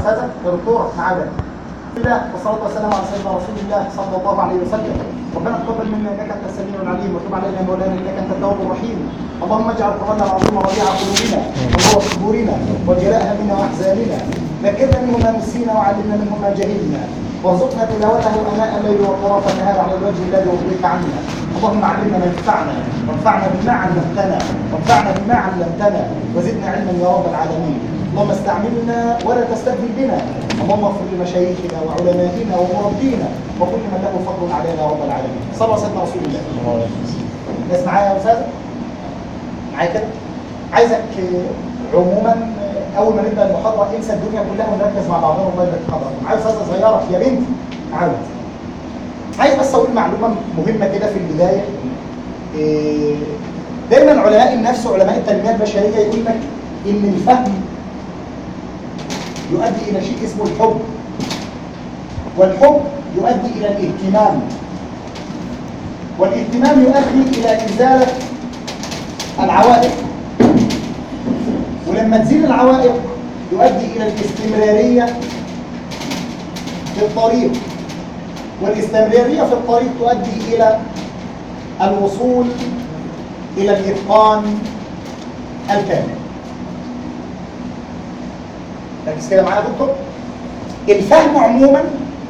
استاذه يا دكتوره معانا الله والصلاه والسلام على سيدنا رسول الله صلى الله عليه وسلم ربنا تقبل منا انك انت السميع العليم وتب علينا يا مولانا انك انت التواب الرحيم اللهم اجعل القران العظيم ربيع قلوبنا ونور صدورنا وجلاء همنا واحزاننا ذكرنا منه ما نسينا وعلمنا منه ما جهلنا وارزقنا تلاوته اناء الليل واطراف النهار على الوجه الذي يرضيك عنا اللهم علمنا ما ينفعنا وانفعنا بما علمتنا وانفعنا بما علمتنا وزدنا علما يا رب العالمين اللهم استعملنا ولا تستبدل بنا اللهم اغفر لمشايخنا وعلمائنا ومربينا وكل من له فضل علينا يا رب العالمين صلى الله على سيدنا رسول الله الناس معايا يا استاذ معايا كده عايزك عموما اول ما نبدا المحاضره انسى الدنيا كلها ونركز مع بعضنا والله يبارك في حضرتك عايز استاذه صغيره يا بنتي تعالى عايز بس اقول معلومه مهمه كده في البدايه إيه، دايما علماء النفس وعلماء التنميه البشريه يقول لك ان الفهم يؤدي الى شيء اسمه الحب والحب يؤدي الى الاهتمام والاهتمام يؤدي الى ازاله العوائق ولما تزيل العوائق يؤدي الى الاستمراريه في الطريق والاستمراريه في الطريق تؤدي الى الوصول الى الاتقان الكامل ركز كده معايا يا دكتور الفهم عموما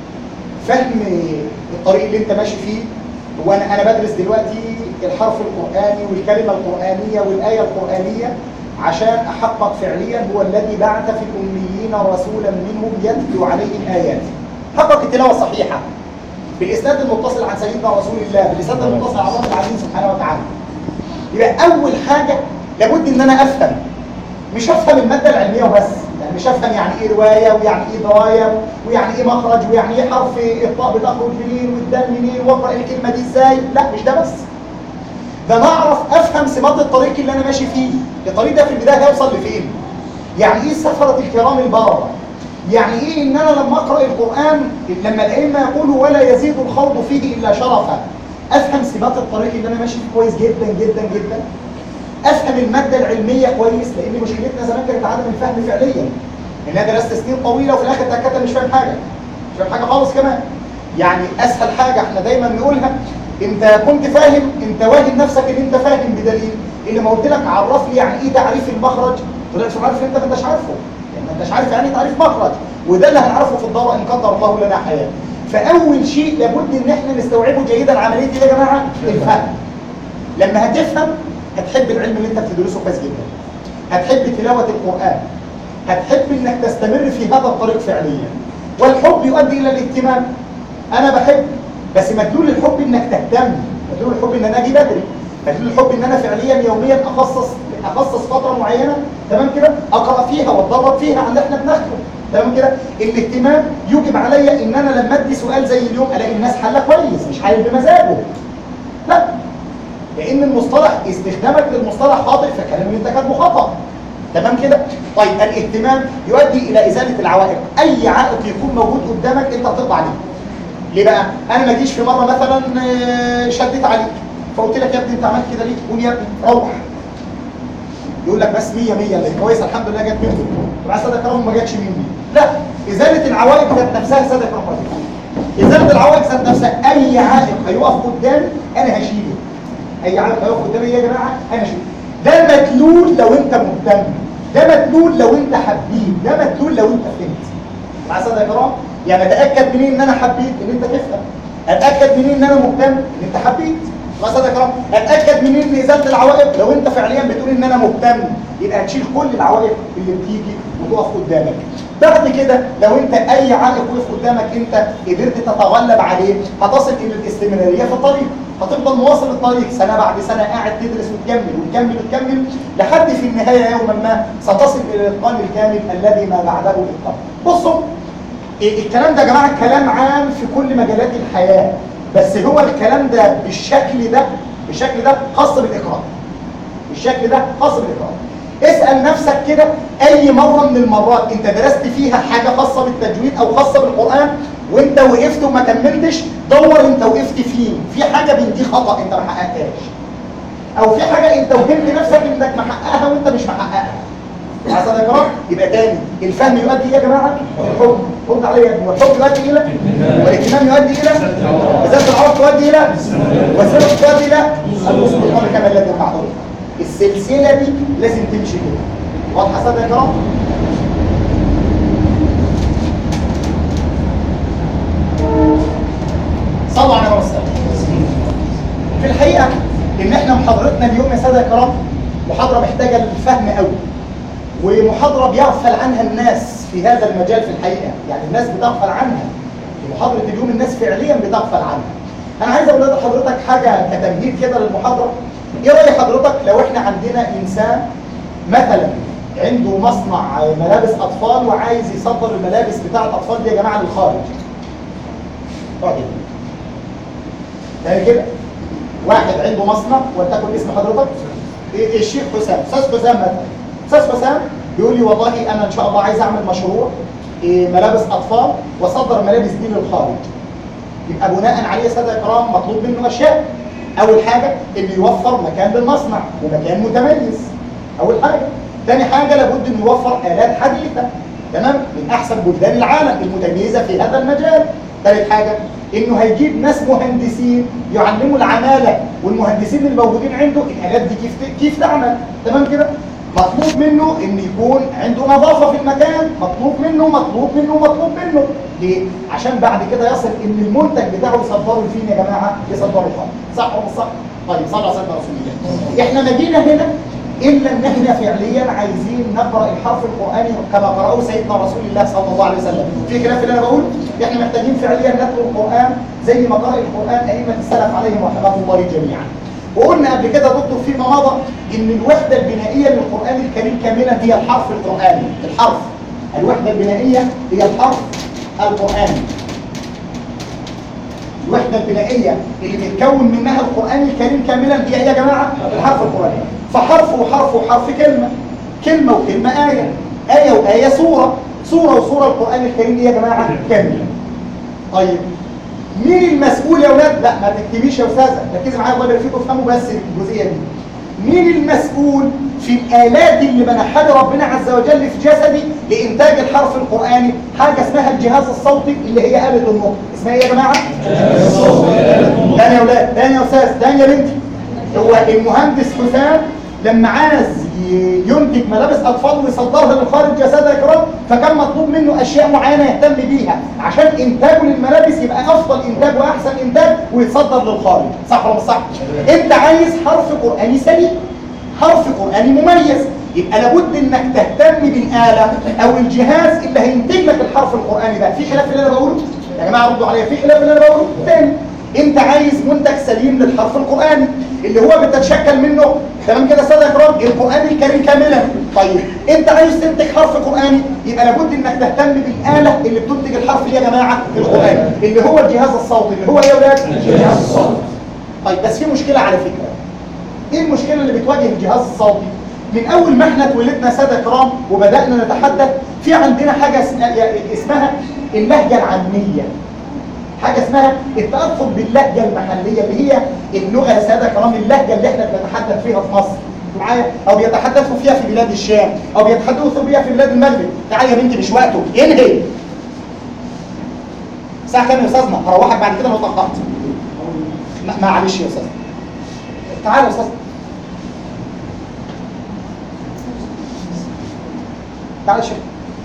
فهم الطريق اللي انت ماشي فيه هو انا انا بدرس دلوقتي الحرف القراني والكلمه القرانيه والايه القرانيه عشان احقق فعليا هو الذي بعث في الاميين رسولا منهم يتلو عليهم اياته حقق التلاوه الصحيحه بالاسناد المتصل عن سيدنا رسول الله بالاسناد المتصل عن رب العالمين سبحانه وتعالى يبقى اول حاجه لابد ان انا افهم مش افهم الماده العلميه وبس يعني مش افهم يعني ايه روايه ويعني ايه دوايه ويعني ايه مخرج ويعني ايه حرف الطاء بتخرج منين والدال منين واقرا الكلمه دي ازاي لا مش ده بس ده انا اعرف افهم سمات الطريق اللي انا ماشي فيه الطريق ده في البدايه هيوصل لفين يعني ايه سفره الكرام البرره يعني ايه ان انا لما اقرا القران لما الائمه يقولوا ولا يزيد الخوض فيه الا شرفا افهم سمات الطريق اللي انا ماشي فيه كويس جدا جدا جدا افهم الماده العلميه كويس لان مشكلتنا زمان كانت عدم الفهم فعليا ان انا درست سنين طويله وفي الاخر اتاكدت مش فاهم حاجه مش فاهم حاجه خالص كمان يعني اسهل حاجه احنا دايما نقولها انت كنت فاهم انت واجد نفسك ان انت فاهم بدليل اللي ما قلت لك عرف لي يعني ايه تعريف المخرج طلعت مش عارف انت ما انتش عارفه يعني ما انتش عارف يعني ايه تعريف مخرج وده اللي هنعرفه في الدوره ان قدر الله لنا حياه فاول شيء لابد ان احنا نستوعبه جيدا عمليه ايه يا جماعه الفهم لما هتفهم هتحب العلم اللي انت بتدرسه كويس جدا هتحب تلاوه القران هتحب انك تستمر في هذا الطريق فعليا والحب يؤدي الى الاهتمام انا بحب بس مدلول الحب انك تهتم مدلول الحب ان انا اجي بدري مدلول الحب ان انا فعليا يوميا اخصص اخصص فتره معينه تمام كده اقرا فيها واتدرب فيها على اللي احنا بناخده تمام كده الاهتمام يوجب عليا ان انا لما ادي سؤال زي اليوم الاقي الناس حلها كويس مش حل بمزاجه لا لان المصطلح استخدامك للمصطلح خاطئ فالكلام اللي انت كاتبه خطا تمام كده طيب الاهتمام يؤدي الى ازاله العوائق اي عائق يكون موجود قدامك انت بتقضي عليه ليه بقى انا ما اجيش في مره مثلا آه، شديت عليك فقلت لك يا ابني انت عملت كده ليه قول يا ابني روح يقول لك بس 100 100 اللي كويس الحمد لله جت منه طب عايز صدق كرم ما جاتش مني لا ازاله العوائق ذات نفسها صدق كرم ازاله العوائق ذات نفسها اي عائق هيقف قدامي انا هشيله اي عائق هيقف قدامي يا جماعه انا هشيله ده مدلول لو انت مهتم ده مدلول لو انت حبيب ده مدلول لو انت فهمت مع صدق كرم يعني اتاكد منين ان انا حبيت ان انت تفهم اتاكد منين ان انا مهتم ان انت حبيت خلاص يا كرام اتاكد منين ان ازاله العوائق لو انت فعليا بتقول ان انا مهتم يبقى هتشيل كل العوائق اللي بتيجي وتقف قدامك بعد كده لو انت اي عائق وقف قدامك انت قدرت تتغلب عليه هتصل الى الاستمراريه في الطريق هتفضل مواصل الطريق سنه بعد سنه قاعد تدرس وتكمل وتكمل وتكمل لحد في النهايه يوما ما ستصل الى الاتقان الكامل الذي ما بعده الاتقان بصوا إيه الكلام ده يا جماعه كلام عام في كل مجالات الحياه بس هو الكلام ده بالشكل ده بالشكل ده خاص بالاقراء بالشكل ده خاص بالاقراء اسال نفسك كده اي مره من المرات انت درست فيها حاجه خاصه بالتجويد او خاصه بالقران وانت وقفت وما كملتش دور انت وقفت فين في حاجه من دي خطا انت ما حققتهاش او في حاجه انت وهمت نفسك انك محققها وانت مش محققها حسن يا كرام يبقى تاني الفهم يؤدي ايه يا جماعه الحكم رد عليا يا ابني والحكم يؤدي الى والاهتمام يؤدي الى وزاره العرف تؤدي الى وسيله تؤدي الى الوصول الامر كما الذي المعروف السلسله دي لازم تمشي كده واضحه حسن يا كرام صلوا على النبي صلى في الحقيقه ان احنا محاضرتنا اليوم يا ساده الكرام محاضره محتاجه للفهم قوي ومحاضره بيغفل عنها الناس في هذا المجال في الحقيقه يعني الناس بتغفل عنها في محاضره اليوم الناس فعليا بتغفل عنها انا عايز اقول لحضرتك حاجه كتمهيد كده للمحاضره ايه راي حضرتك لو احنا عندنا انسان مثلا عنده مصنع ملابس اطفال وعايز يصدر الملابس بتاع الاطفال دي يا جماعه للخارج اقعد هنا. تاني كده واحد عنده مصنع ولتكن اسم حضرتك إيه الشيخ حسام استاذ حسام مثلا استاذ حسام بيقول لي والله انا ان شاء الله عايز اعمل مشروع إيه ملابس اطفال واصدر الملابس دي للخارج يبقى بناء عليه يا ساده الكرام مطلوب منه اشياء اول حاجه انه يوفر مكان للمصنع ومكان متميز اول حاجه ثاني حاجه لابد انه يوفر الات حديثه تمام من احسن بلدان العالم المتميزه في هذا المجال ثالث حاجه انه هيجيب ناس مهندسين يعلموا العماله والمهندسين الموجودين عنده الالات دي كيف كيف تعمل تمام كده مطلوب منه ان يكون عنده نظافه في المكان مطلوب منه مطلوب منه مطلوب منه ليه عشان بعد كده يصل ان المنتج بتاعه يصدره لفين يا جماعه يصدره خالص صح ولا مش صح طيب صلى على سيدنا رسول الله احنا ما جينا هنا الا ان احنا فعليا عايزين نقرا الحرف القراني كما قراه سيدنا رسول الله صلى الله عليه وسلم في خلاف اللي انا بقول احنا محتاجين فعليا نتلو القران زي ما قرأ القران ائمه السلف عليهم رحمه الله جميعا وقلنا قبل كده دكتور فيما مضى ان الوحده البنائيه للقران الكريم كاملا هي الحرف القراني الحرف الوحده البنائيه هي الحرف القراني الوحده البنائيه اللي بيتكون منها القران الكريم كاملا هي إيه يا جماعه الحرف القراني فحرف وحرف وحرف كلمه كلمه وكلمه ايه ايه وايه سوره سوره وسوره القران الكريم إيه يا جماعه كامله طيب مين المسؤول يا اولاد لا ما تكتبيش يا استاذه ركزي معايا الله يبارك فيكم افهموا بس الجزئيه دي مين المسؤول في الالات اللي منحها ربنا عز وجل في جسدي لانتاج الحرف القراني حاجه اسمها الجهاز الصوتي اللي هي اله النطق اسمها ايه يا جماعه تاني يا اولاد تاني يا استاذ تاني يا بنتي هو المهندس حسام لما عايز ينتج ملابس اطفال ويصدرها للخارج يا ساده يا كرام فكان مطلوب منه اشياء معينه يهتم بيها عشان انتاجه للملابس يبقى افضل انتاج واحسن انتاج ويتصدر للخارج صح ولا مش صح انت عايز حرف قراني سليم حرف قراني مميز يبقى لابد انك تهتم بالاله او الجهاز اللي هينتج لك الحرف القراني ده في خلاف اللي انا بقوله يا جماعه ردوا عليا في خلاف اللي انا بقوله تاني انت عايز منتج سليم للحرف القراني اللي هو بتتشكل منه تمام كده ساده اكرام القران الكريم كاملا طيب انت عايز تنتج حرف قراني يبقى لابد انك تهتم بالاله اللي بتنتج الحرف اللي يا جماعه القراني اللي هو الجهاز الصوتي اللي هو ايه يا ولاد الجهاز الصوتي طيب بس في مشكله على فكره ايه المشكله اللي بتواجه الجهاز الصوتي من اول ما احنا اتولدنا ساده كرام وبدانا نتحدث في عندنا حاجه اسمها اللهجه العاميه حاجه اسمها التاثر باللهجه المحليه اللي هي اللغه يا ساده كرام اللهجه اللي احنا بنتحدث فيها في مصر معايا او بيتحدثوا فيها في بلاد الشام او بيتحدثوا بيها في بلاد المغرب تعالى يا بنتي مش وقته انهي الساعه كام يا استاذنا هروحك بعد كده لو اتاخرت معلش يا استاذ تعالى يا استاذ تعالى شيخ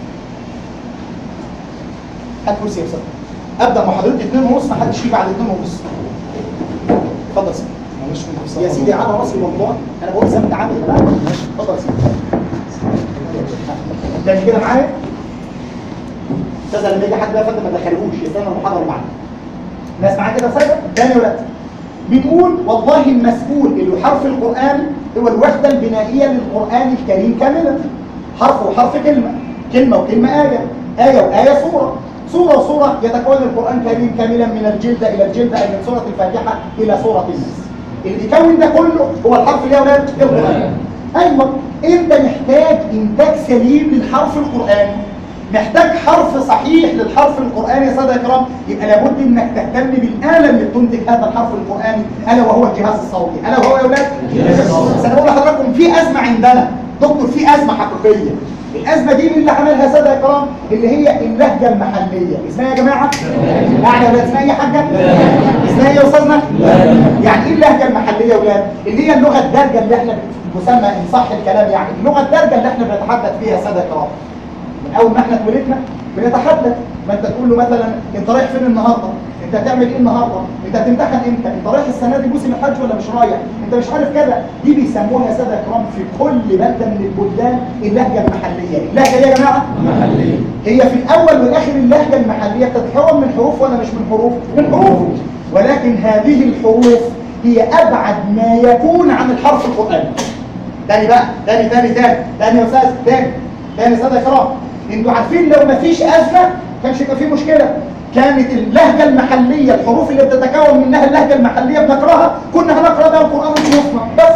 هات كرسي يا استاذ ابدا محاضرتي 2 ونص ما حدش يجي بعد 2 ونص اتفضل سيدي يا سيدي على راسي والله انا بقول زي ما انت عامل بقى اتفضل يا سيدي تاني كده معايا استاذ لما يجي حد بقى فانت ما تدخلهوش يستنى المحاضره معانا الناس معايا كده ساده تاني ولا بنقول والله المسؤول اللي حرف القران هو الوحده البنائيه للقران الكريم كاملا حرف وحرف كلمه كلمه وكلمه ايه ايه وايه سوره سورة وسورة يتكون القرآن الكريم كاملا من الجلدة إلى الجلدة أي من سورة الفاتحة إلى سورة الناس اللي بيكون ده كله هو الحرف اللي هو القرآن أيوة أنت محتاج إنتاج سليم للحرف القرآني محتاج حرف صحيح للحرف القرآني يا سادة الكرام يبقى لابد إنك تهتم بالآلة اللي بتنتج هذا الحرف القرآني ألا وهو الجهاز الصوتي ألا وهو يا أولاد؟ بس أنا بقول لحضراتكم في أزمة عندنا دكتور في ازمه حقيقيه الازمه دي مين اللي عملها ساده يا كرام اللي هي اللهجه المحليه اسمها يا جماعه يعني ولا اسمها ايه يا حاجه اسمها ايه يا استاذنا يعني ايه اللهجه المحليه يا ولاد اللي هي اللغه الدارجه اللي احنا مسمى ان صح الكلام يعني اللغه الدارجه اللي احنا بنتحدث فيها ساده يا كرام من اول ما احنا اتولدنا بنتحدث ما انت تقول له مثلا انت رايح فين النهارده انت هتعمل ايه النهارده انت هتمتحن امتى انت رايح السنه دي موسم الحج ولا مش رايح انت مش عارف كده دي بيسموها يا ساده كرام في كل بلده من البلدان اللهجه المحليه اللهجه دي يا جماعه محلية هي في الاول والاخر اللهجه المحليه بتتكون من حروف ولا مش من حروف من حروف ولكن هذه الحروف هي ابعد ما يكون عن الحرف القراني تاني بقى تاني تاني تاني تاني يا استاذ تاني تاني يا ساده يا كرام انتوا عارفين لو ما فيش ازمه كانش يبقى في مشكله كانت اللهجه المحليه الحروف اللي بتتكون منها اللهجه المحليه بنقراها كنا هنقرا بها القران ونشوفنا بس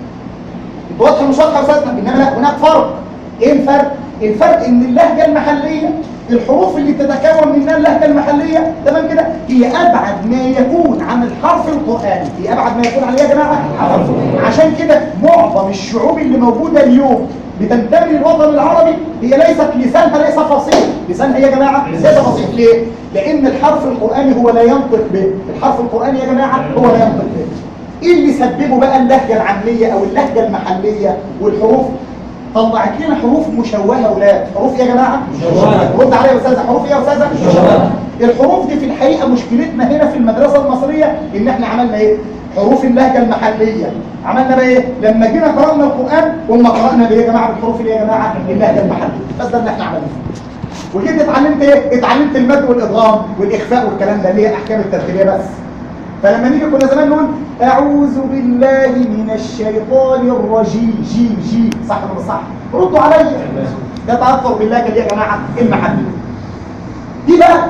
انت واضحه مش واضحه يا استاذنا انما لا هناك فرق ايه الفرق الفرق ان اللهجه المحليه الحروف اللي تتكون منها اللهجه المحليه تمام كده هي ابعد ما يكون عن الحرف القراني هي ابعد ما يكون عن ايه يا جماعه عن الحرف القرآني. عشان كده معظم الشعوب اللي موجوده اليوم بتنتمي للوطن العربي هي ليست لسانها ليس فصيح لسانها يا جماعه ليس فصيح ليه لان الحرف القراني هو لا ينطق به الحرف القراني يا جماعه هو لا ينطق به ايه اللي سببه بقى اللهجه العاميه او اللهجه المحليه والحروف طلعت لنا حروف مشوهه اولاد حروف إيه يا جماعه مشوهة. رد عليا يا استاذه حروف ايه يا استاذه مشوهة. الحروف دي في الحقيقه مشكلتنا هنا في المدرسه المصريه ان احنا عملنا ايه حروف اللهجه المحليه عملنا بقى ايه لما جينا قرانا القران قلنا قرانا بايه يا جماعه بالحروف اللي إيه يا جماعه اللهجه المحليه بس ده اللي احنا عملناه وجيت اتعلمت ايه اتعلمت المد والادغام والاخفاء والكلام ده اللي هي الاحكام الترتيبيه بس فلما نيجي كنا زمان نقول اعوذ بالله من الشيطان الرجيم جيم جيم صح ولا مش صح ردوا عليا ده تاثر بالله دي يا جماعه المحليه دي بقى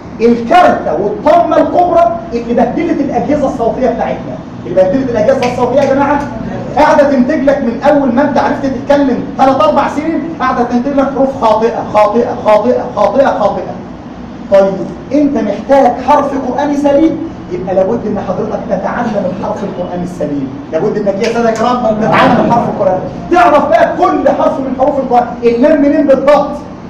الكارتة والطامة الكبرى اللي بهدلت الأجهزة الصوتية بتاعتنا اللي بهدلت الأجهزة الصوتية يا جماعة قاعدة تنتج لك من أول ما أنت عرفت تتكلم ثلاث أربع سنين قاعدة تنتج لك حروف خاطئة خاطئة خاطئة خاطئة خاطئة طيب أنت محتاج حرف قرآني سليم يبقى لابد ان حضرتك تتعلم الحرف القرآني السليم لابد انك يا ساده كرام تتعلم الحرف القرآني تعرف بقى كل حرف من حروف القرآن اللام منين بالضبط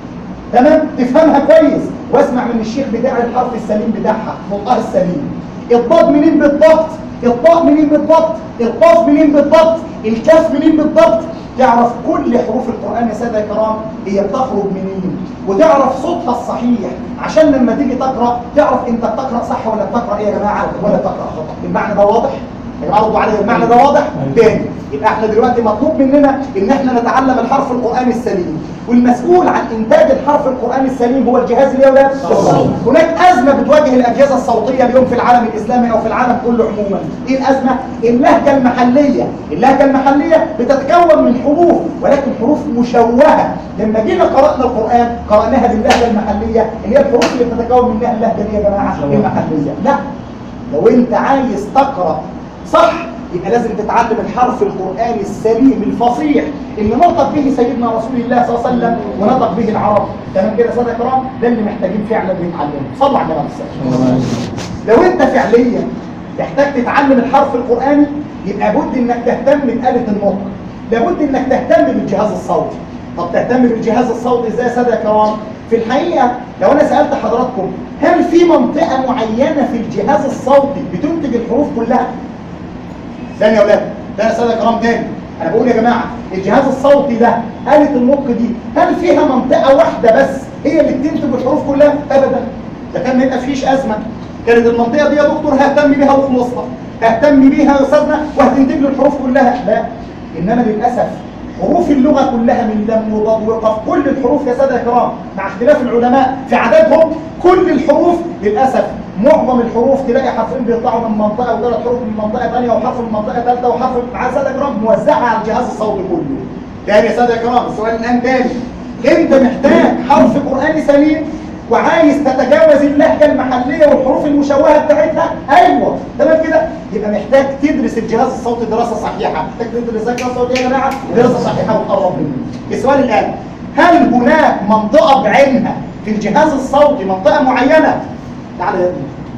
تمام تفهمها كويس واسمع من الشيخ بتاع الحرف السليم بتاعها نطقها السليم الضاد منين بالضبط الطاء منين بالضبط القاف منين بالضبط الكاف منين بالضبط تعرف كل حروف القرآن يا سادة الكرام هي بتخرج منين وتعرف صوتها الصحيح عشان لما تيجي تقرأ تعرف انت بتقرأ صح ولا بتقرأ ايه يا جماعة ولا بتقرأ خطأ المعنى ده واضح؟ يا جماعة ردوا عليه المعنى ده واضح؟ تاني يبقى احنا دلوقتي مطلوب مننا ان احنا نتعلم الحرف القرآني السليم والمسؤول عن انتاج الحرف القرآني السليم هو الجهاز اللي يا ولاد الصوت هناك ازمة بتواجه الاجهزة الصوتية اليوم في العالم الاسلامي او في العالم كله عموما ايه الازمة اللهجة المحلية اللهجة المحلية بتتكون من حروف ولكن حروف مشوهة لما جينا قرأنا القرآن قرأناها باللهجة المحلية اللي هي الحروف اللي بتتكون منها اللهجة دي يا جماعة المحلية لا لو انت عايز تقرأ صح يبقى لازم تتعلم الحرف القرآني السليم الفصيح اللي نطق به سيدنا رسول الله صلى الله عليه وسلم ونطق به العرب تمام كده سادة كرام ده اللي محتاجين فعلا نتعلمه صلوا على النبي صلى الله عليه وسلم لو انت فعليا تحتاج تتعلم الحرف القرآني يبقى بد انك تهتم بآلة النطق لابد انك تهتم بالجهاز الصوتي طب تهتم بالجهاز الصوتي ازاي يا سادة كرام في الحقيقة لو انا سألت حضراتكم هل في منطقة معينة في الجهاز الصوتي بتنتج الحروف كلها ثاني يا اولاد ده يا ساده كرام تاني انا بقول يا جماعه الجهاز الصوتي ده آلة النطق دي هل فيها منطقه واحده بس هي اللي بتنتج الحروف كلها ابدا ده كان ما يبقى فيش ازمه كانت المنطقه دي يا دكتور ههتم بيها وخلصنا ههتم بيها يا استاذنا وهتنتج لي الحروف كلها لا انما للاسف حروف اللغة كلها من لم وضاد وقف كل الحروف يا سادة كرام مع اختلاف العلماء في عددهم كل الحروف للأسف معظم الحروف تلاقي حرفين بيطلعوا من منطقة وثلاث حروف من منطقة ثانية وحرف من منطقة ثالثة وحرف مع سادة كرام موزعة على الجهاز الصوتي كله تاني يا سادة كرام السؤال الآن تاني انت محتاج حرف قرآني سليم وعايز تتجاوز اللهجة المحلية والحروف المشوهة بتاعتها ايوه تمام كده يبقى محتاج تدرس الجهاز الصوتي دراسة صحيحة محتاج تدرس الجهاز الصوتي يا جماعة دراسة صحيحة وتقرب منه السؤال الآن هل هناك منطقة بعينها في الجهاز الصوتي منطقة معينة تعالى يا ابني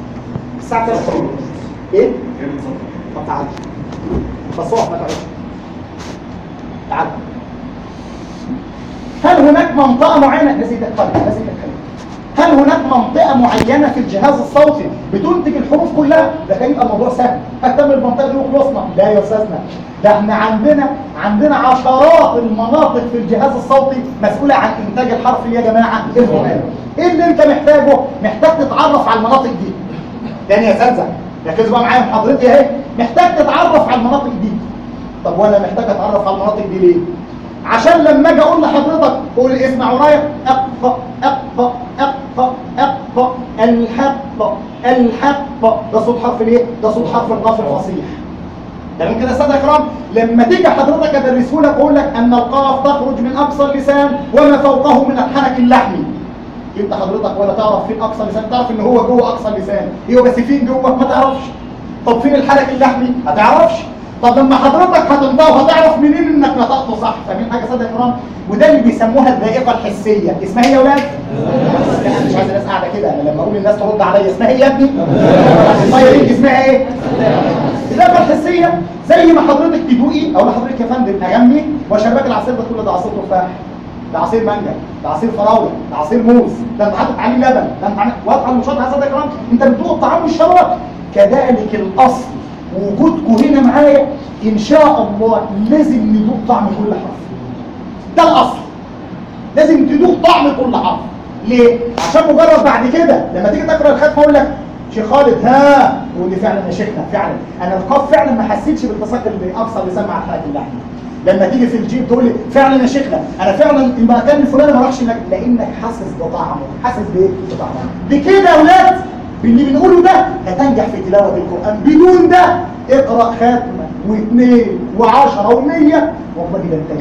الساعة 3 ايه؟ طب تعالى بس اقف ما تقعدش تعالى هل هناك منطقه معينه لازم تتكلم لازم تتكلم هل هناك منطقة معينة في الجهاز الصوتي بتنتج الحروف كلها؟ ده كان يبقى الموضوع سهل، اهتم بالمنطقة دي وخلصنا، لا يا استاذنا، ده احنا عندنا عندنا عشرات المناطق في الجهاز الصوتي مسؤولة عن إنتاج الحرف يا جماعة القرآن. إيه اللي أنت محتاجه؟ محتاج تتعرف على المناطق دي. تاني يا سلسة، ركزوا بقى معايا محاضرتي أهي، محتاج تتعرف على المناطق دي. طب وأنا محتاج أتعرف على المناطق دي ليه؟ عشان لما اجي اقول لحضرتك قول اسمع ورايا اقف اقف اقف اقف الحق الحق ده صوت حرف الايه؟ ده صوت حرف القاف الفصيح تمام كده يا ساده الكرام لما تيجي حضرتك ادرسه لك اقول لك ان القاف تخرج من اقصى اللسان وما فوقه من الحنك اللحمي انت حضرتك ولا تعرف فين اقصى اللسان تعرف ان هو جوه اقصى اللسان ايوه بس فين جوه ما تعرفش طب فين الحنك اللحمي ما تعرفش طب لما حضرتك هتنطقه هتعرف منين انك نطقته صح فاهمين حاجه ساده الكرام وده اللي بيسموها الذائقه الحسيه اسمها ايه يا اولاد لا انا مش عايز الناس قاعده كده انا لما اقول الناس ترد عليا اسمها ايه يا ابني طيب اسمها ايه الذائقه الحسيه زي ما حضرتك تدوقي او حضرتك يا فندم اغمي وشباك العصير ده كله ده عصير تفاح ده عصير مانجا ده عصير فراوله ده عصير موز ده انت حاطط عليه لبن ده انت عامل- واضحه المشاهد يا ساده الكرام انت بتدوق الطعام والشراب كذلك الاصل وجودكم هنا معايا ان شاء الله لازم ندوق طعم كل حرف ده الاصل لازم تدوق طعم كل حرف ليه عشان مجرد بعد كده لما تيجي تقرا الختمه اقول لك شيخ خالد ها تقول لي فعلا يا شيخنا فعلا انا القاف فعلا ما حسيتش بالتصاق اللي اقصى اللسان مع الحلقه اللحمي لما تيجي في الجيب تقول لي فعلا يا شيخنا انا فعلا المكان الفلاني ما راحش لك لانك حاسس بطعمه حاسس بايه بطعمه بكده يا اولاد باللي بنقوله ده هتنجح في تلاوه القران بدون ده اقرا ختمه واثنين وعشرة ومية والله ده انت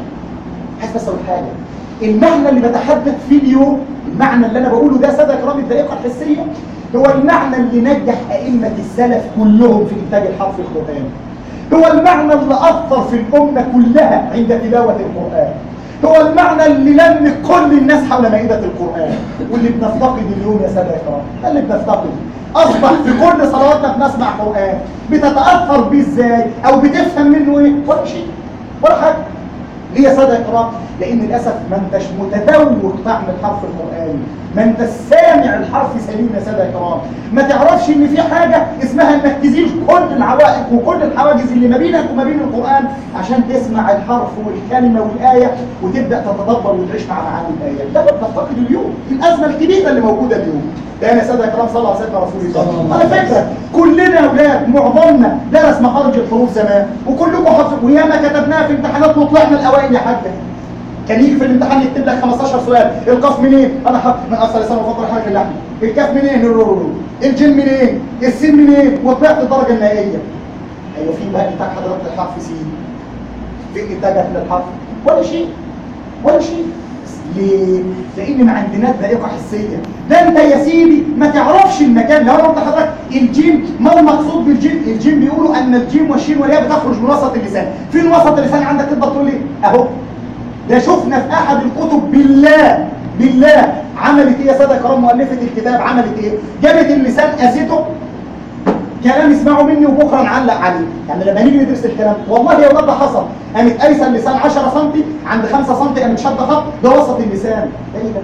عايز بس اقول حاجه المعنى اللي بتحدث فيه اليوم المعنى اللي انا بقوله ده ساده كرام الدقيقه الحسيه هو المعنى اللي نجح ائمه السلف كلهم في انتاج الحرف القراني هو المعنى اللي اثر في الامه كلها عند تلاوه القران هو المعنى اللي لم كل الناس حول مائده القران واللي بنفتقد اليوم يا ساده الكرام ده اللي بنفتقد اصبح في كل صلواتنا بنسمع قران بتتاثر بيه ازاي او بتفهم منه ايه ولا شيء ولا حاجه ليه يا ساده الكرام؟ لان للاسف ما انتش متذوق طعم الحرف القراني، ما انت سامع الحرف سليم يا ساده الكرام، ما تعرفش ان في حاجه اسمها انك تزيل كل العوائق وكل الحواجز اللي ما بينك وما بين القران عشان تسمع الحرف والكلمه والايه وتبدا تتدبر وتعيش مع معاني الايه، ده بنفتقد اليوم، الازمه الكبيره اللي موجوده اليوم. ده يا ساده الكرام صلى على سيدنا رسول الله. على فكره كلنا اولاد معظمنا درس مخارج الحروف زمان وكلكم حافظين وياما كتبناها في امتحانات وطلعنا الاوائل يا حاجه كان يجي في الامتحان يكتب لك 15 سؤال القاف منين انا حافظ من اصل لسان وفقر حرف اللحم الكاف منين الرورو الجيم منين السين منين وطلعت الدرجه النهائيه ايوه في بقى انتاج حضرتك الحرف سين في انتاجك للحرف ولا شيء ولا شيء ليه؟ لان ما عندناش ذائقه حسيه ده انت يا سيدي ما تعرفش المكان لو انا قلت لحضرتك الجيم ما المقصود بالجيم الجيم بيقولوا ان الجيم والشين والياء بتخرج من وسط اللسان فين وسط اللسان عندك تقدر تقول ايه اهو ده شفنا في احد الكتب بالله بالله عملت ايه يا ساده كرام مؤلفه الكتاب عملت ايه جابت اللسان قاسته كلام اسمعوا مني وبكره نعلق عليه يعني لما نيجي ندرس الكلام والله يا ولاد ده حصل قامت قايسه اللسان 10 سم عند 5 سم قامت شاده خط ده وسط اللسان ده ايه ده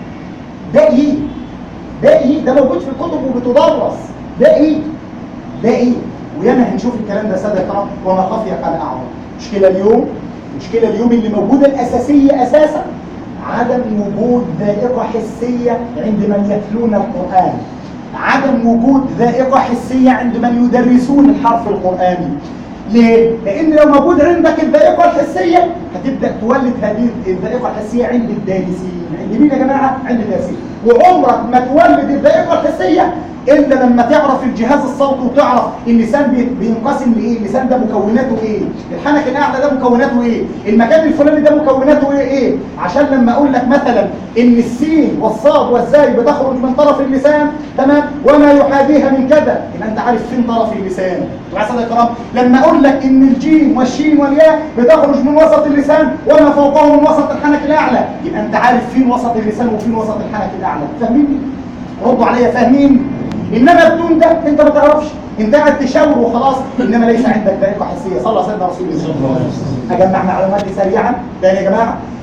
ده ايه ده ايه ده موجود في الكتب وبتدرس ده ايه ده ايه وياما هنشوف الكلام ده ساده كرام وما خفي كان اعظم مشكله اليوم المشكله اليوم اللي موجوده الاساسيه اساسا عدم وجود ذائقه حسيه عند من يتلون القران عدم وجود ذائقة حسية عند من يدرسون الحرف القرآني ليه؟ لأن لو موجود عندك الذائقة الحسية هتبدأ تولد هذه الذائقة الحسية عند الدارسين عند مين يا جماعة؟ عند الدارسين وعمرك ما تولد الذائقة الحسية إلا لما تعرف الجهاز الصوتي وتعرف اللسان بي- بينقسم لإيه؟ اللسان ده مكوناته إيه؟ الحنك الأعلى ده مكوناته إيه؟ المكان الفلاني ده مكوناته إيه؟ إيه؟ عشان لما أقول لك مثلا إن السين والصاد والزاي بتخرج من طرف اللسان تمام؟ وما يحاذيها من كذا يبقى أنت عارف فين طرف اللسان. يا سادة الكرام لما أقول لك إن الجيم والشين والياء بتخرج من وسط اللسان وما فوقه من وسط الحنك الأعلى يبقى أنت عارف فين وسط اللسان وفين وسط الحنك الأعلى. فاهميني؟ ردوا عليا فاهمين؟ انما بدون ده انت ما تعرفش انت قاعد تشاور وخلاص انما ليس عندك ذائقه حسيه صلى سيدنا رسول الله اجمع معلوماتي سريعا تاني يا جماعه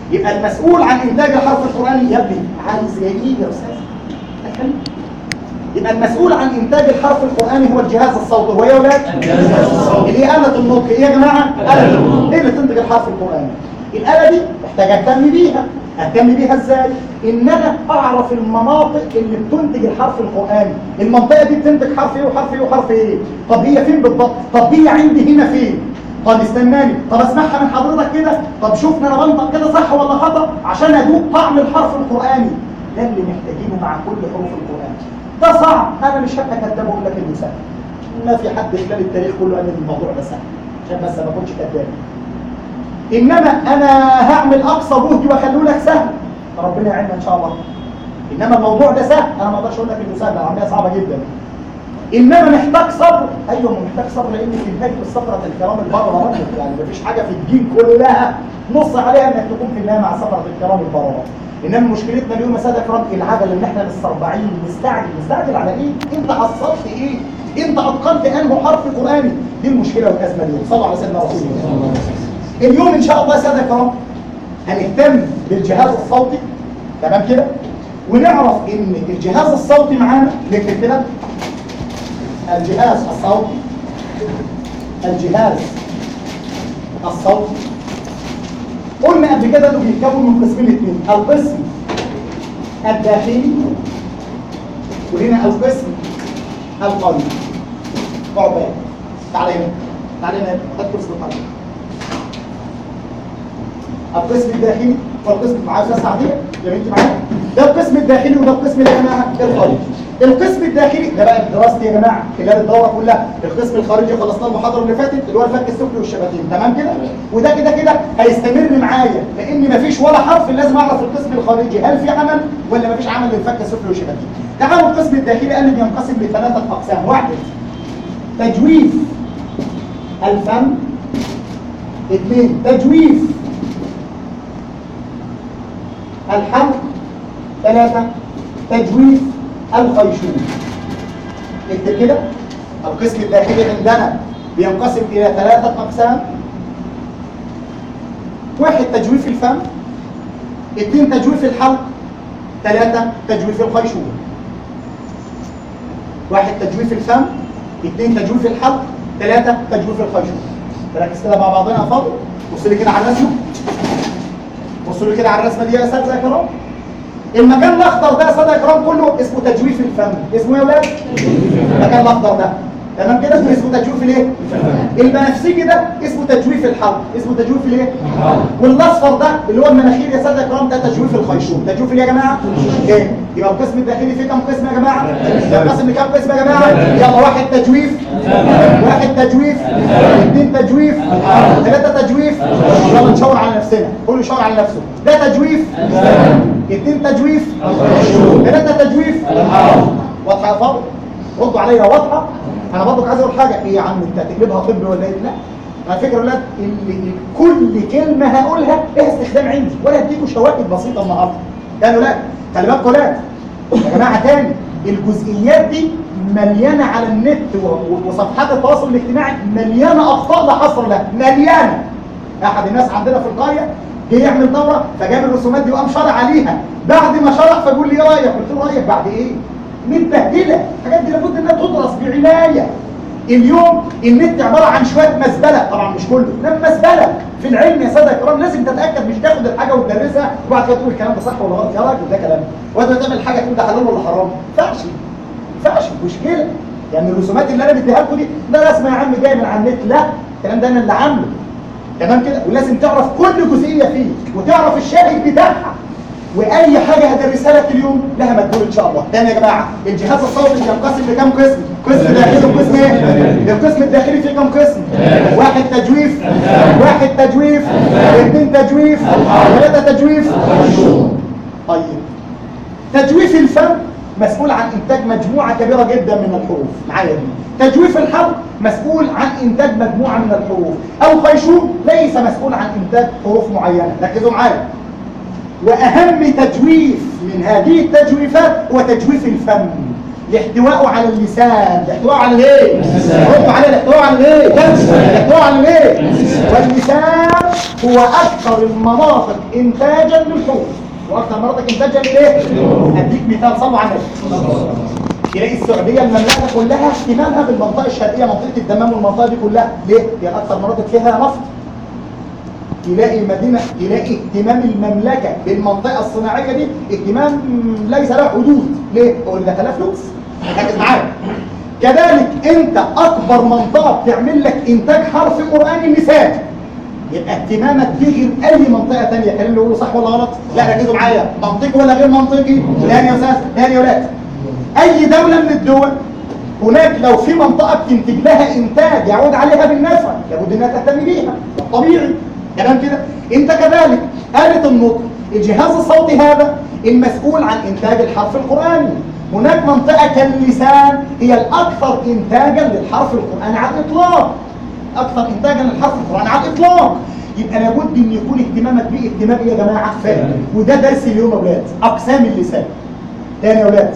يبقى المسؤول عن انتاج الحرف القراني يا ابني عايز ايه يا استاذ أتكلم. يبقى المسؤول عن انتاج الحرف القراني هو الجهاز الصوتي هو يا اولاد اللي هي آلة النطق ايه يا جماعه آلة النطق ايه اللي تنتج الحرف القراني الآلة دي محتاج اهتم بيها اهتم بيها ازاي ان انا اعرف المناطق اللي بتنتج الحرف القراني المنطقه دي بتنتج حرف ايه وحرف ايه وحرف ايه طب هي فين بالضبط طب هي عندي هنا فين طب استناني طب اسمعها من حضرتك كده طب شوفني انا بنطق كده صح ولا خطا عشان ادوق طعم الحرف القراني ده اللي محتاجينه مع كل حروف القران ده صعب انا مش هبقى كداب اقول لك انه سهل ما في حد خلال التاريخ كله قال ان الموضوع ده سهل عشان بس ما اكونش كداب انما انا هعمل اقصى جهدي واخليه لك سهل ربنا يعيننا ان شاء الله انما الموضوع ده سهل انا ما اقدرش اقول لك انه سهل العمليه صعبه جدا انما محتاج صبر ايوه ما محتاج صبر لان في نهايه السفره الكرام البرره برضه يعني مفيش حاجه في الدين كلها نص عليها انك تكون في النهايه مع سفره الكرام البرره انما مشكلتنا اليوم يا ساده الكرام العجل ان احنا مستربعين مستعجل مستعجل على ايه؟ انت حصلت ايه؟ انت اتقنت انه حرف قراني دي المشكله والازمه اليوم صلوا على سيدنا رسول الله اليوم ان شاء الله يا ساده الكرام هنهتم بالجهاز الصوتي تمام كده ونعرف ان الجهاز الصوتي معانا نكتب كده الجهاز الصوتي الجهاز الصوتي قلنا قبل كده انه بيتكون من قسمين اثنين القسم الداخلي وهنا القسم الخارجي اقعد بقى تعالى هنا تعالى هنا خد قسم الخارجي القسم الداخلي والقسم معايا استاذ سعديه يا بنتي معايا ده القسم الداخلي وده القسم اللي يا جماعه الخارجي القسم الداخلي ده بقى دراستي يا جماعه خلال الدوره كلها القسم الخارجي خلصنا المحاضره اللي فاتت اللي هو الفك السفلي والشبكين تمام كده وده كده كده هيستمر معايا لان مفيش ولا حرف لازم اعرف القسم الخارجي هل في عمل ولا مفيش عمل للفك السفلي والشبكين تعالوا القسم الداخلي قال لي بينقسم لثلاثه اقسام واحد تجويف الفم اثنين تجويف الحلق ثلاثة تجويف الخيشوم اكتب كده القسم الداخلي عندنا بينقسم إلى ثلاثة أقسام واحد تجويف الفم اثنين تجويف الحلق ثلاثة تجويف الخيشوم واحد تجويف الفم اثنين تجويف الحلق ثلاثة تجويف الخيشوم ركز كده مع بعضنا يا فاضل بص لي كده على الرسمه بصوا لي كده على الرسمه دي يا اساتذه يا كرام المكان الاخضر ده يا ساده يا كرام كله اسمه تجويف الفم اسمه ايه يا ولاد المكان الاخضر ده تمام كده اسمه تجويف الايه البنفسجي ده اسمه تجويف الحلق اسمه تجويف الايه والاصفر ده اللي هو المناخير يا ساده يا كرام ده تجويف الخيشوم تجويف ايه يا جماعه ايه يبقى القسم الداخلي فيه كام قسم يا جماعه ينقسم لكام قسم يا جماعه يلا واحد تجويف واحد تجويف اثنين تجويف ثلاثه تجويف يلا نشاور على نفسنا كله يشاور على نفسه ده تجويف اثنين تجويف ثلاثه تجويف واضحه يا فاضل ردوا عليا واضحه انا برضك عايز اقول حاجه ايه يا عم انت هتقلبها طب ولا ايه لا على فكره يا ولاد اللي كل كلمه هقولها لها استخدام عندي ولا هديكوا شواهد بسيطه النهارده يعني ولاد خلي بالكم ولاد يا جماعه تاني الجزئيات دي مليانه على النت و- و- وصفحات التواصل الاجتماعي مليانه اخطاء لا حصر لها مليانه احد الناس عندنا في القريه جه يعمل دوره فجاب الرسومات دي وقام شرع عليها بعد ما شرح فبيقول لي ايه رايك قلت له رايك بعد ايه متبهدله الحاجات دي لابد انها تدرس بعنايه اليوم النت عباره عن شويه مزبله طبعا مش كله انما مزبله في العلم يا ساده الكرام لازم تتاكد مش تاخد الحاجه وتدرسها وبعد كده تقول الكلام ده صح ولا غلط يا راجل ده كلام وانت تعمل حاجه تقول ده حلال ولا حرام ما ينفعش ما ينفعش مشكله يعني الرسومات اللي انا بديها لكم دي ده رسمه يا عم جاي من على النت لا الكلام ده انا اللي عامله تمام كده ولازم تعرف كل جزئيه فيه وتعرف الشاهد بتاعها واي حاجه هدرسها لك اليوم لها مدلول ان شاء الله تاني يا جماعه الجهاز الصوتي بينقسم لكام قسم قسم داخلي وقسم ايه القسم الداخلي فيه كام قسم واحد تجويف واحد تجويف اثنين تجويف ثلاثه تجويف طيب تجويف الفم مسؤول عن انتاج مجموعه كبيره جدا من الحروف معايا دي تجويف الحرف مسؤول عن انتاج مجموعه من الحروف الخيشوم ليس مسؤول عن انتاج حروف معينه ركزوا معايا واهم تجويف من هذه التجويفات هو تجويف الفم لاحتوائه على اللسان لاحتوائه على الايه ردوا على الاحتواء على الايه الاحتواء على الايه واللسان هو اكثر المناطق انتاجا للحروف واكثر مناطق انتاجا لايه اديك مثال صلوا على النبي تلاقي السعوديه المملكه كلها اهتمامها بالمنطقه الشرقيه منطقه الدمام والمنطقه دي كلها ليه هي اكثر مناطق فيها نفط تلاقي المدينة تلاقي اهتمام المملكة بالمنطقة الصناعية دي اهتمام ليس له حدود ليه؟ هو اللي دخلها فلوس ركز معايا كذلك انت اكبر منطقة بتعمل لك انتاج حرف قرآني مثال يبقى اهتمامك بيه غير اي منطقة تانية الكلام اللي بقوله صح ولا غلط؟ لا ركزوا معايا منطقي ولا غير منطقي؟ تاني يا استاذ تاني يا ولاد اي دولة من الدول هناك لو في منطقة بتنتج لها انتاج يعود عليها بالنفع لابد انها تهتم بيها طبيعي تمام كده انت كذلك آلة النطق الجهاز الصوتي هذا المسؤول عن انتاج الحرف القرآني هناك منطقة كاللسان هي الأكثر إنتاجا للحرف القرآني على الإطلاق أكثر إنتاجا للحرف القرآني على الإطلاق يبقى لابد أن يكون اهتمامك بيه اهتمام إيه يا جماعة فعلا وده درس اليوم يا أولاد أقسام اللسان تاني يا أولاد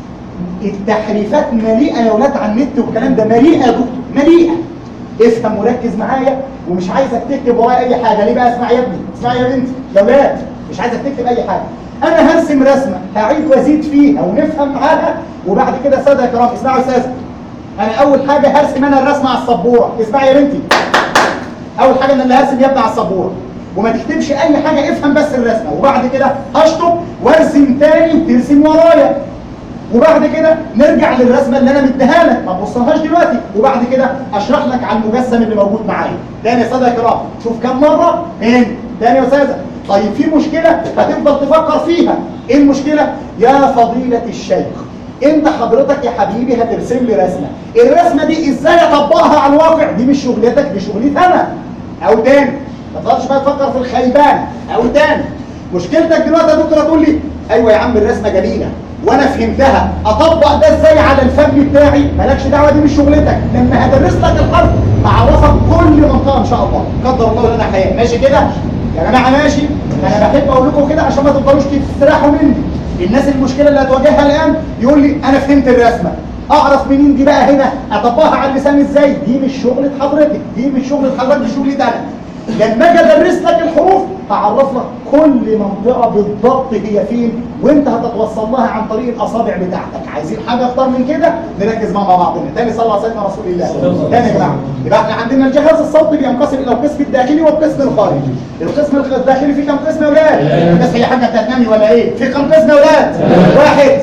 التحريفات مليئة يا أولاد على النت والكلام ده مليئة يا دكتور مليئة افهم وركز معايا ومش عايزك تكتب ورايا اي حاجه ليه بقى اسمع يا ابني اسمع يا بنتي يا ولاد مش عايزك تكتب اي حاجه انا هرسم رسمه هعيد وازيد فيها ونفهم معاها وبعد كده ساده يا كرام اسمعوا يا استاذ انا اول حاجه هرسم انا الرسمه على السبوره اسمعي يا بنتي اول حاجه انا اللي هرسم يا ابني على السبوره وما تكتبش اي حاجه افهم بس الرسمه وبعد كده هشطب وارسم تاني وترسم ورايا وبعد كده نرجع للرسمه اللي انا مديها لك ما تبصلهاش دلوقتي وبعد كده اشرح لك على المجسم اللي موجود معايا تاني يا ساده يا كرام شوف كم مره اثنين تاني يا استاذه طيب في مشكله هتفضل تفكر فيها ايه المشكله يا فضيله الشيخ انت حضرتك يا حبيبي هترسم لي رسمه الرسمه دي ازاي اطبقها على الواقع دي مش شغلتك دي شغلتي انا او تاني ما تقعدش بقى تفكر في الخيبان او تاني مشكلتك دلوقتي يا دكتور تقول لي ايوه يا عم الرسمه جميله وانا فهمتها اطبق ده ازاي على الفم بتاعي مالكش دعوه دي مش شغلتك لما هدرس لك الحرف هعرفك كل منطقه ان شاء الله قدر الله لنا حياه ماشي كده يا جماعه ماشي انا بحب اقول لكم كده عشان ما تفضلوش تستراحوا مني الناس المشكله اللي هتواجهها الان يقول لي انا فهمت الرسمه اعرف منين دي بقى هنا اطبقها على اللسان ازاي دي مش شغله حضرتك دي مش شغله حضرتك دي شغلتي انا لما اجي ادرس لك الحروف هعرف لك كل منطقه بالضبط هي فين وانت هتتوصل لها عن طريق الاصابع بتاعتك عايزين حاجه اكتر من كده نركز مع بعضنا تاني صلى على سيدنا رسول الله تاني يا جماعه يبقى احنا عندنا الجهاز الصوتي بينقسم الى القسم الداخلي والقسم الخارجي القسم الداخلي فيه كم قسم يا اولاد بس هي حاجه هتنامي ولا ايه في كم قسم يا اولاد واحد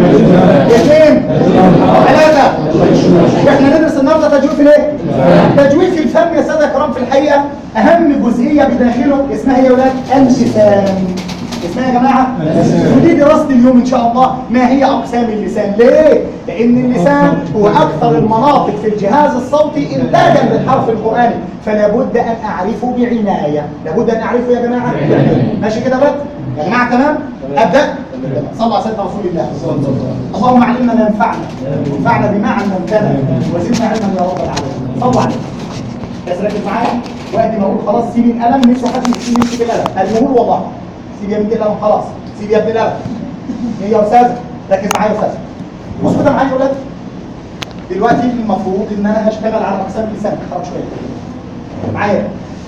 اثنين ثلاثه احنا ندرس النهارده تجويف الايه تجويف الفم يا ساده كرام في الحقيقه اهم جزئيه بداخله اسمها ايه يا اولاد اللسان اسمها يا جماعه ودي دراسه اليوم ان شاء الله ما هي اقسام اللسان ليه لان اللسان هو اكثر المناطق في الجهاز الصوتي انتاجا للحرف القراني فلا بد ان اعرفه بعنايه لابد ان اعرفه يا جماعه ماشي كده بقى يا جماعه تمام ابدا صلى على سيدنا رسول الله اللهم علمنا ما ينفعنا وانفعنا بما علمتنا وزدنا علما يا رب العالمين صلوا عليه بس ركز معايا وقت ما اقول خلاص سيب القلم نفسه حد يسيب يمسك القلم المهول والله سيب يا بنت القلم خلاص سيب يا ابن القلم ايه يا استاذ ركز معايا يا استاذ بصوا كده معايا يا ولاد دلوقتي المفروض ان انا هشتغل على اقسام اللسان خرج شويه معايا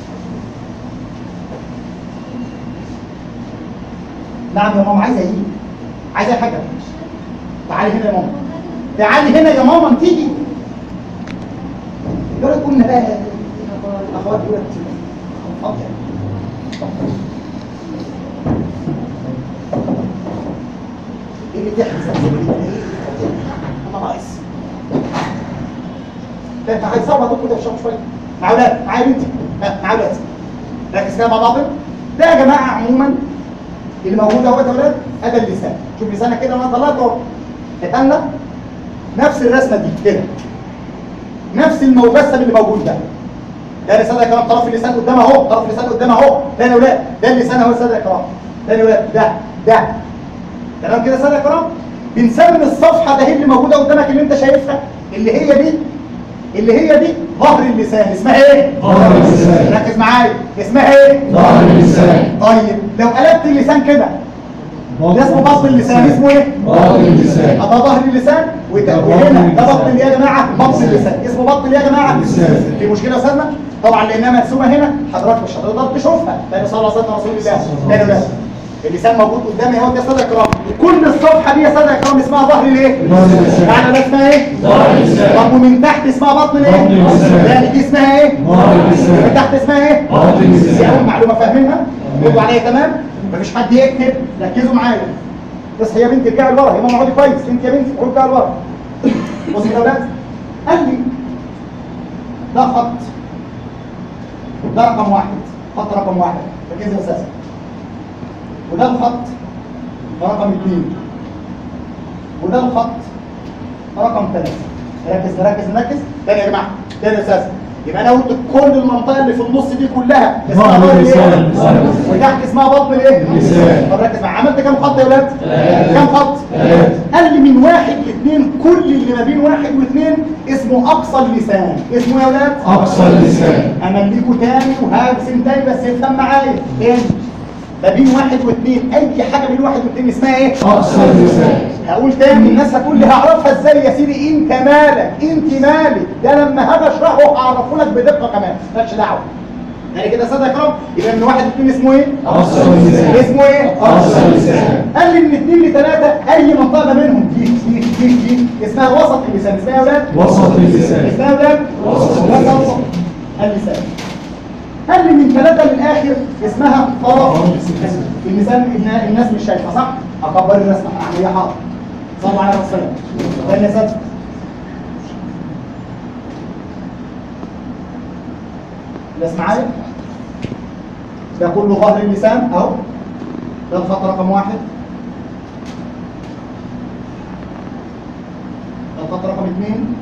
نعم يا ماما عايزه ايه عايزه إيه يا حاجه تعالي هنا يا ماما تعالي هنا يا ماما تيجي يقول لك قلنا بقى الاخوات دول اتفضل ايه اللي بيحصل انا ناقص ده انت عايز صعب كده في شويه مع اولاد معايا بنتي ها، مع اولاد ركز كده مع بعض ده يا جماعه عموما اللي موجود اهوت يا اولاد هذا اللسان شوف لسانك كده وانا طلعته اتقلنا نفس الرسمه دي كده نفس المجسم اللي موجود ده ده لسان يا كرام طرف اللسان قدام اهو طرف اللسان قدام اهو ده يا اولاد ده اللسان اهو لسان يا كرام ده يا اولاد ده ده تمام كده لسان يا كرام بنسمي الصفحه ده هي اللي موجوده قدامك اللي انت شايفها اللي هي دي اللي هي دي ظهر اللسان اسمها ايه ظهر اللسان. ركز معايا اسمها ايه ظهر اللسان طيب لو قلبت اللسان كده ده اسمه بطن اللسان اسمه ايه بطن اللسان ده ظهر اللسان وده- ده بطن وهنا ده اللسان. بطن ايه يا جماعه بطن اللسان اسمه بطن ايه يا جماعه اللسان. في مشكله يا استاذنا طبعا لانها مرسومه هنا حضرتك مش هتقدر تشوفها لان صلى الله عليه وسلم رسول الله تاني بس اللسان موجود قدامي اهو ده ساده اكرام كل الصفحه دي يا ساده اكرام اسمها ظهر الايه؟ ظهر اللسان. معنى ده اسمها ايه؟ ظهر اللسان. طب ومن تحت اسمها بطن الايه؟ بطن اللسان. لا دي اسمها ايه؟ ظهر اللسان. من تحت اسمها ايه؟ بطن اللسان. دي اول معلومه فاهمينها؟ ردوا عليا تمام؟ مفيش حد يكتب ركزوا معايا اصحي يا بنتي ارجعي لورا يا ماما اقعدي كويس انت يا بنتي ارجعي لورا بصوا يا اولاد قال لي ده خط ده رقم واحد خط رقم واحد ركزوا يا استاذ وده الخط رقم اثنين وده الخط رقم ثلاثة نركز نركز نركز تاني يا جماعة تاني يا استاذ يبقى انا قلت كل المنطقة اللي في النص دي كلها اسمها ظهر ظهر اللسان. الايه؟ ظهر اللسان. وتحت اسمها بطن الايه؟ اللسان. طب ركز معايا عملت كام خط يا ولاد؟ ثلاثة. كام خط؟ ثلاثة. قال لي من واحد لاثنين كل اللي ما بين واحد واثنين اسمه اقصى اللسان اسمه يا ولاد؟ أقصى اللسان امليكوا تاني وهرسم تاني بس افهم معايا تاني ما بين واحد واثنين اي حاجه بين واحد واثنين اسمها ايه؟ أقصى اللسان هقول تاني الناس هتقول لي هعرفها ازاي يا سيدي انت مالك انت مالك ده لما هاجي اشرحه هعرفه لك بدقه كمان مالكش دعوه يعني كده يا ساده يا كرام يبقى من واحد لاثنين اسمه ايه؟ أقصى اللسان اسمه ايه؟ أقصى اللسان قال لي من اثنين لثلاثه اي منطقه ما بينهم دي دي دي دي اسمها وسط اللسان اسمها يا اولاد؟ وسط اللسان اسمها يا اولاد؟ وسط وسط اللسان قال لي من ثلاثه للاخر اسمها طرف اللسان النا- الناس مش شايفه صح؟ اكبر الرسمه اعمل ايه حاضر صلوا على رسول الله تاني يا ساتر الناس معايا؟ ده كله ظهر اللسان اهو ده الخط رقم واحد ده الخط رقم اثنين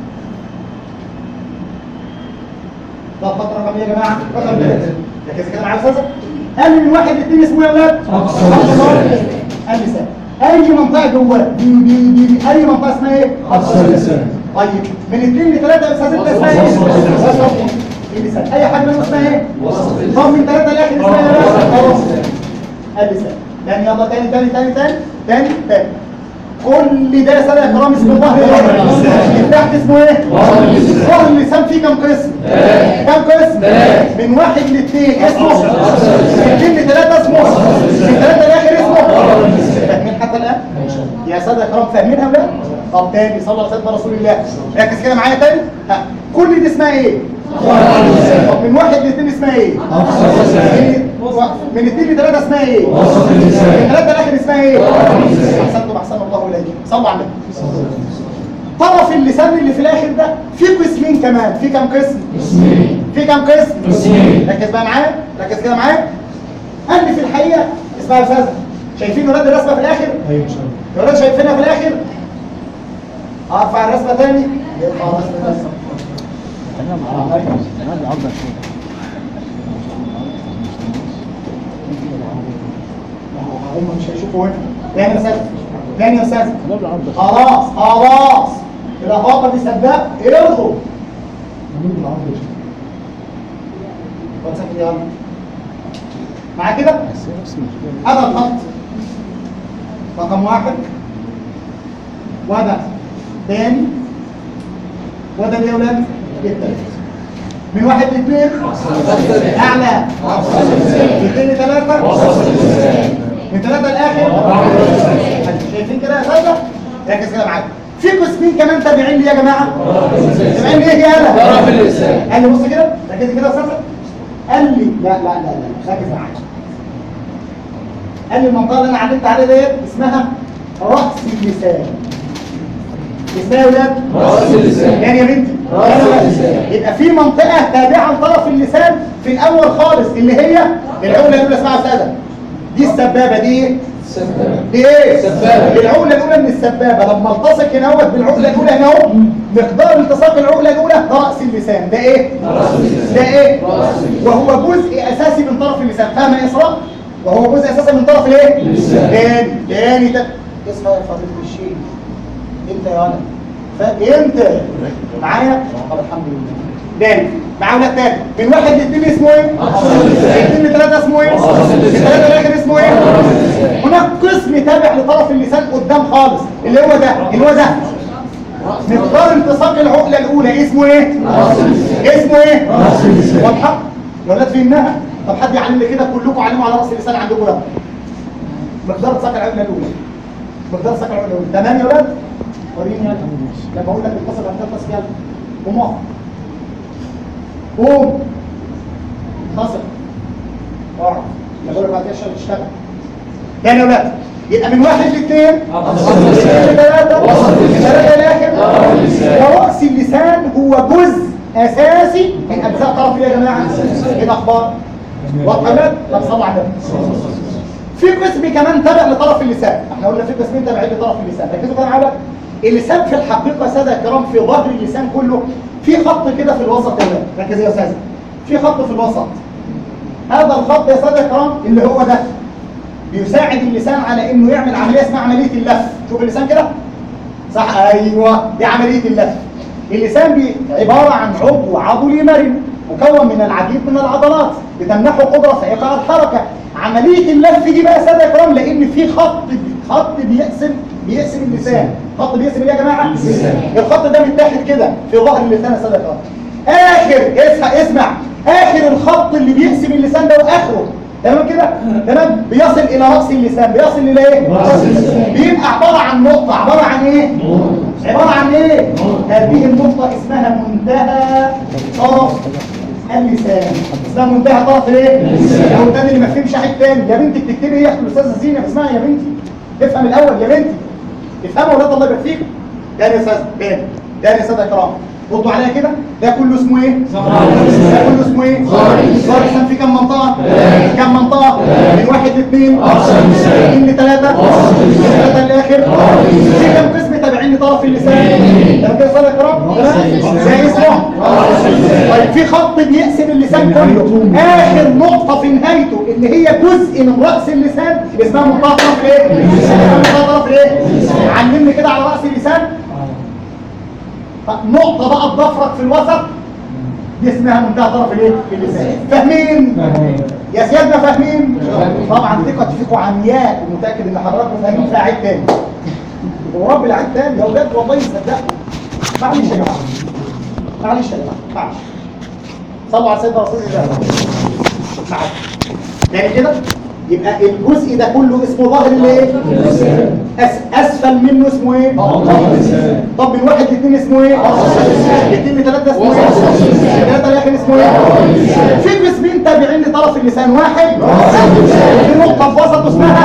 ده الخط رقم ايه يا جماعه؟ رقم ثلاثه ركز كده معايا يا استاذ قال لي من واحد لاثنين اسمه يا اولاد؟ أقصى اللسان. اللسان اي منطقه جوه دي دي دي, دي. اي منطقه اسمها ايه؟ أقصى اللسان طيب من اثنين لثلاثه يا استاذ انت اسمها ايه؟ وسط اللسان. وسط اللسان اي حاجه منهم اسمها ايه؟ وسط اللسان. طب من ثلاثه لاخر اسمها ايه؟ وسط اللسان تاني يلا تاني تاني تاني تاني تاني تاني كل ده سنه يا كرام اسمه ظهر ظهر اللسان. اللي تحت اسمه ايه؟ ظهر اللسان. ظهر اللسان فيه كم قسم؟ كم قسم؟ ثلاثة. من واحد لاثنين اسمه وسط اللسان. من اثنين لثلاثه اسمه وسط اللسان. من ثلاثه لاخر اسمه ظهر اللسان. فاهمين حتى الان؟ يا ساده يا كرام فاهمينها ولا؟ طب تاني صلى الله عليه وسلم رسول الله ركز كده معايا تاني ها كل دي اسمها ايه؟ ظهر اللسان. طب من واحد لاثنين اسمها ايه؟ أقصى اللسان من- من اثنين لثلاثه اسمها ايه؟ وسط من اللسان ثلاثه لاخر اسمها ايه؟ ظهر اللسان. احسنتم احسن الله اليكم صلوا على النبي طرف اللسان اللي في الاخر ده في قسمين كمان في كم قسم؟ اسمين في كم قسم؟ قسمين. ركز بقى معايا ركز كده معايا قال لي في الحقيقه اسمها يا استاذ شايفين ولاد الرسمه في الاخر؟ أيوة إن شاء الله يا ولاد شايفينها في الاخر؟ ارفع الرسمه تاني ارفع الرسمه تاني آه، أيوة. هم مش هيشوفوا هنا تاني يا استاذ تاني يا استاذ خلاص خلاص الاخواطه دي صدق ارغوا نمد العرض يا شيخ. واتساب يلا مع كده هذا الخط رقم واحد وده تاني وده يا ولاد التالت من واحد لاثنين اعلى من اثنين لثلاثه وسط اللسان من ثلاثه لاخر شايفين كده يا ساده ركز كده معايا في قسمين كمان تابعين لي يا جماعه تابعين لي ايه يالا طرف اللسان. قال لي بص كده ركز كده يا استاذ قال لي لا لا لا لا ركز معايا قال لي المنطقه اللي انا علمت عليها ديت اسمها راس اللسان اسمها يا ولاد رأس اللسان. يعني يا بنتي رأس يلا. اللسان. يبقى في منطقه تابعه لطرف اللسان في الاول خالص اللي هي العقله الاولى اسمها يا استاذه دي السبابه دي ايه؟ دي ايه؟ سبابة. العقله الاولى من السبابه لما التصق هنا اهوت بالعقله الاولى هنا اهو مقدار التصاق العقله الاولى ده راس اللسان ده ايه؟ رأس اللسان. ده ايه؟ رأس اللسان. وهو جزء اساسي من طرف اللسان فاهم يا اسراء؟ وهو جزء اساسي من طرف الايه؟ اللسان. تاني تاني تاني اسمع يا فضيله الشيخ انت يا ولد فانت معايا؟ طب الحمد لله تاني معاه ولاد تاني من واحد لاثنين اسمه ايه؟ رأس اللسان. من اثنين لثلاثه اسمه ايه؟ رأس من اللسان. ثلاثه لاخر اسمه ايه؟ رأس اللسان. هناك قسم تابع لطرف اللسان قدام خالص اللي هو ده اللي هو ده مقدار التصاق العقله الاولى اسمه ايه اسمه ايه واضحه يا ولاد فهمناها طب حد يعلم لي كده كلكم علموا على راس اللسان عندكم يلا مقدار تصاق العقله الاولى مقدار تصاق العقله الاولى تمام يا ولاد وريني يلا لما اقول لك اتصل هتتصل يلا قوم اقف. قوم اتصل اقعد لما اقول لك بعد كده الشغل تشتغل تاني يا ولاد يبقى من واحد لاثنين لثلاثة ثلاثة لاخر ورأس اللسان هو جزء أساسي من أجزاء طرف إيه يا جماعة؟ إيه الأخبار؟ واضحة يا ولاد؟ طب صلوا على النبي في قسم كمان تابع لطرف اللسان احنا قلنا في قسمين تابعين لطرف اللسان ركزوا كده معايا اللسان في الحقيقة سادة الكرام في ظهر اللسان كله في خط كده في الوسط يا ولاد ركز يا أستاذ في خط في الوسط هذا الخط يا سادة الكرام اللي هو ده بيساعد اللسان على انه يعمل عمليه اسمها عمليه اللف شوف اللسان كده صح ايوه دي عمليه اللف اللسان بي- عباره عن عضو عضلي مرن مكون من العديد من العضلات بتمنحه قدره سائقه على الحركه عمليه اللف دي بقى يا ساده يا كرام لان في خط خط بيقسم بيقسم اللسان خط بيقسم ايه يا جماعه الخط ده متاخد كده في ظهر اللسان يا ساده يا كرام اخر اسمع اسمع اخر الخط اللي بيقسم اللسان ده واخره تمام كده تمام بيصل الى راس اللسان بيصل الى ايه رأس اللسان. بيبقى عباره عن نقطه عباره عن ايه عباره عن ايه هذه النقطه اسمها منتهى طرف اللسان اسمها منتهى طرف ايه اللسان. لو التاني اللي ما فهمش واحد تاني يا بنتي بتكتبي ايه يا اختي الاستاذه زينب اسمعي يا بنتي افهم الاول يا بنتي افهموا ولاد الله يبارك فيكم تاني يا استاذ تاني تاني يا ساده الكرام ردوا عليا كده ده كله اسمه ايه ده كله اسمه ايه ظهر اللسان. ظهر اللسان في كم منطقه ثلاثة. كم منطقه من واحد لاثنين أقصى اللسان. من لثلاثه أقصى من اللسان. ثلاثه للاخر طرف اللسان. في كم قسم تابعين لطرف اللسان اثنين. تمام كده يا ساده الكرام اللسان. زي اسمه رأس اللسان. طيب في خط بيقسم اللسان كله اخر نقطه في نهايته اللي هي جزء من راس اللسان اسمها منطقه طرف ايه اسمها منطقه طرف ايه علمني كده على راس اللسان نقطه بقى بضفرك في الوسط دي اسمها منتهى طرف الايه اللسان فاهمين يا سيادنا فاهمين طبعا ثقتي فيكم عمياء ومتاكد ان حضراتكم فاهمين فيها عيد تاني ورب العيد تاني يا اولاد والله صدقوا معلش يا جماعه معلش يا جماعه معلش صلوا على سيدنا رسول الله معلش يعني كده يبقى الجزء ده كله اسمه ظهر الايه أس اسفل منه اسمه ايه طب من واحد لاثنين اسمه ايه اثنين لثلاثه اسمه ايه ثلاثه لاخر اسمه ايه في قسمين تابعين لطرف اللسان واحد في نقطه في وسط اسمها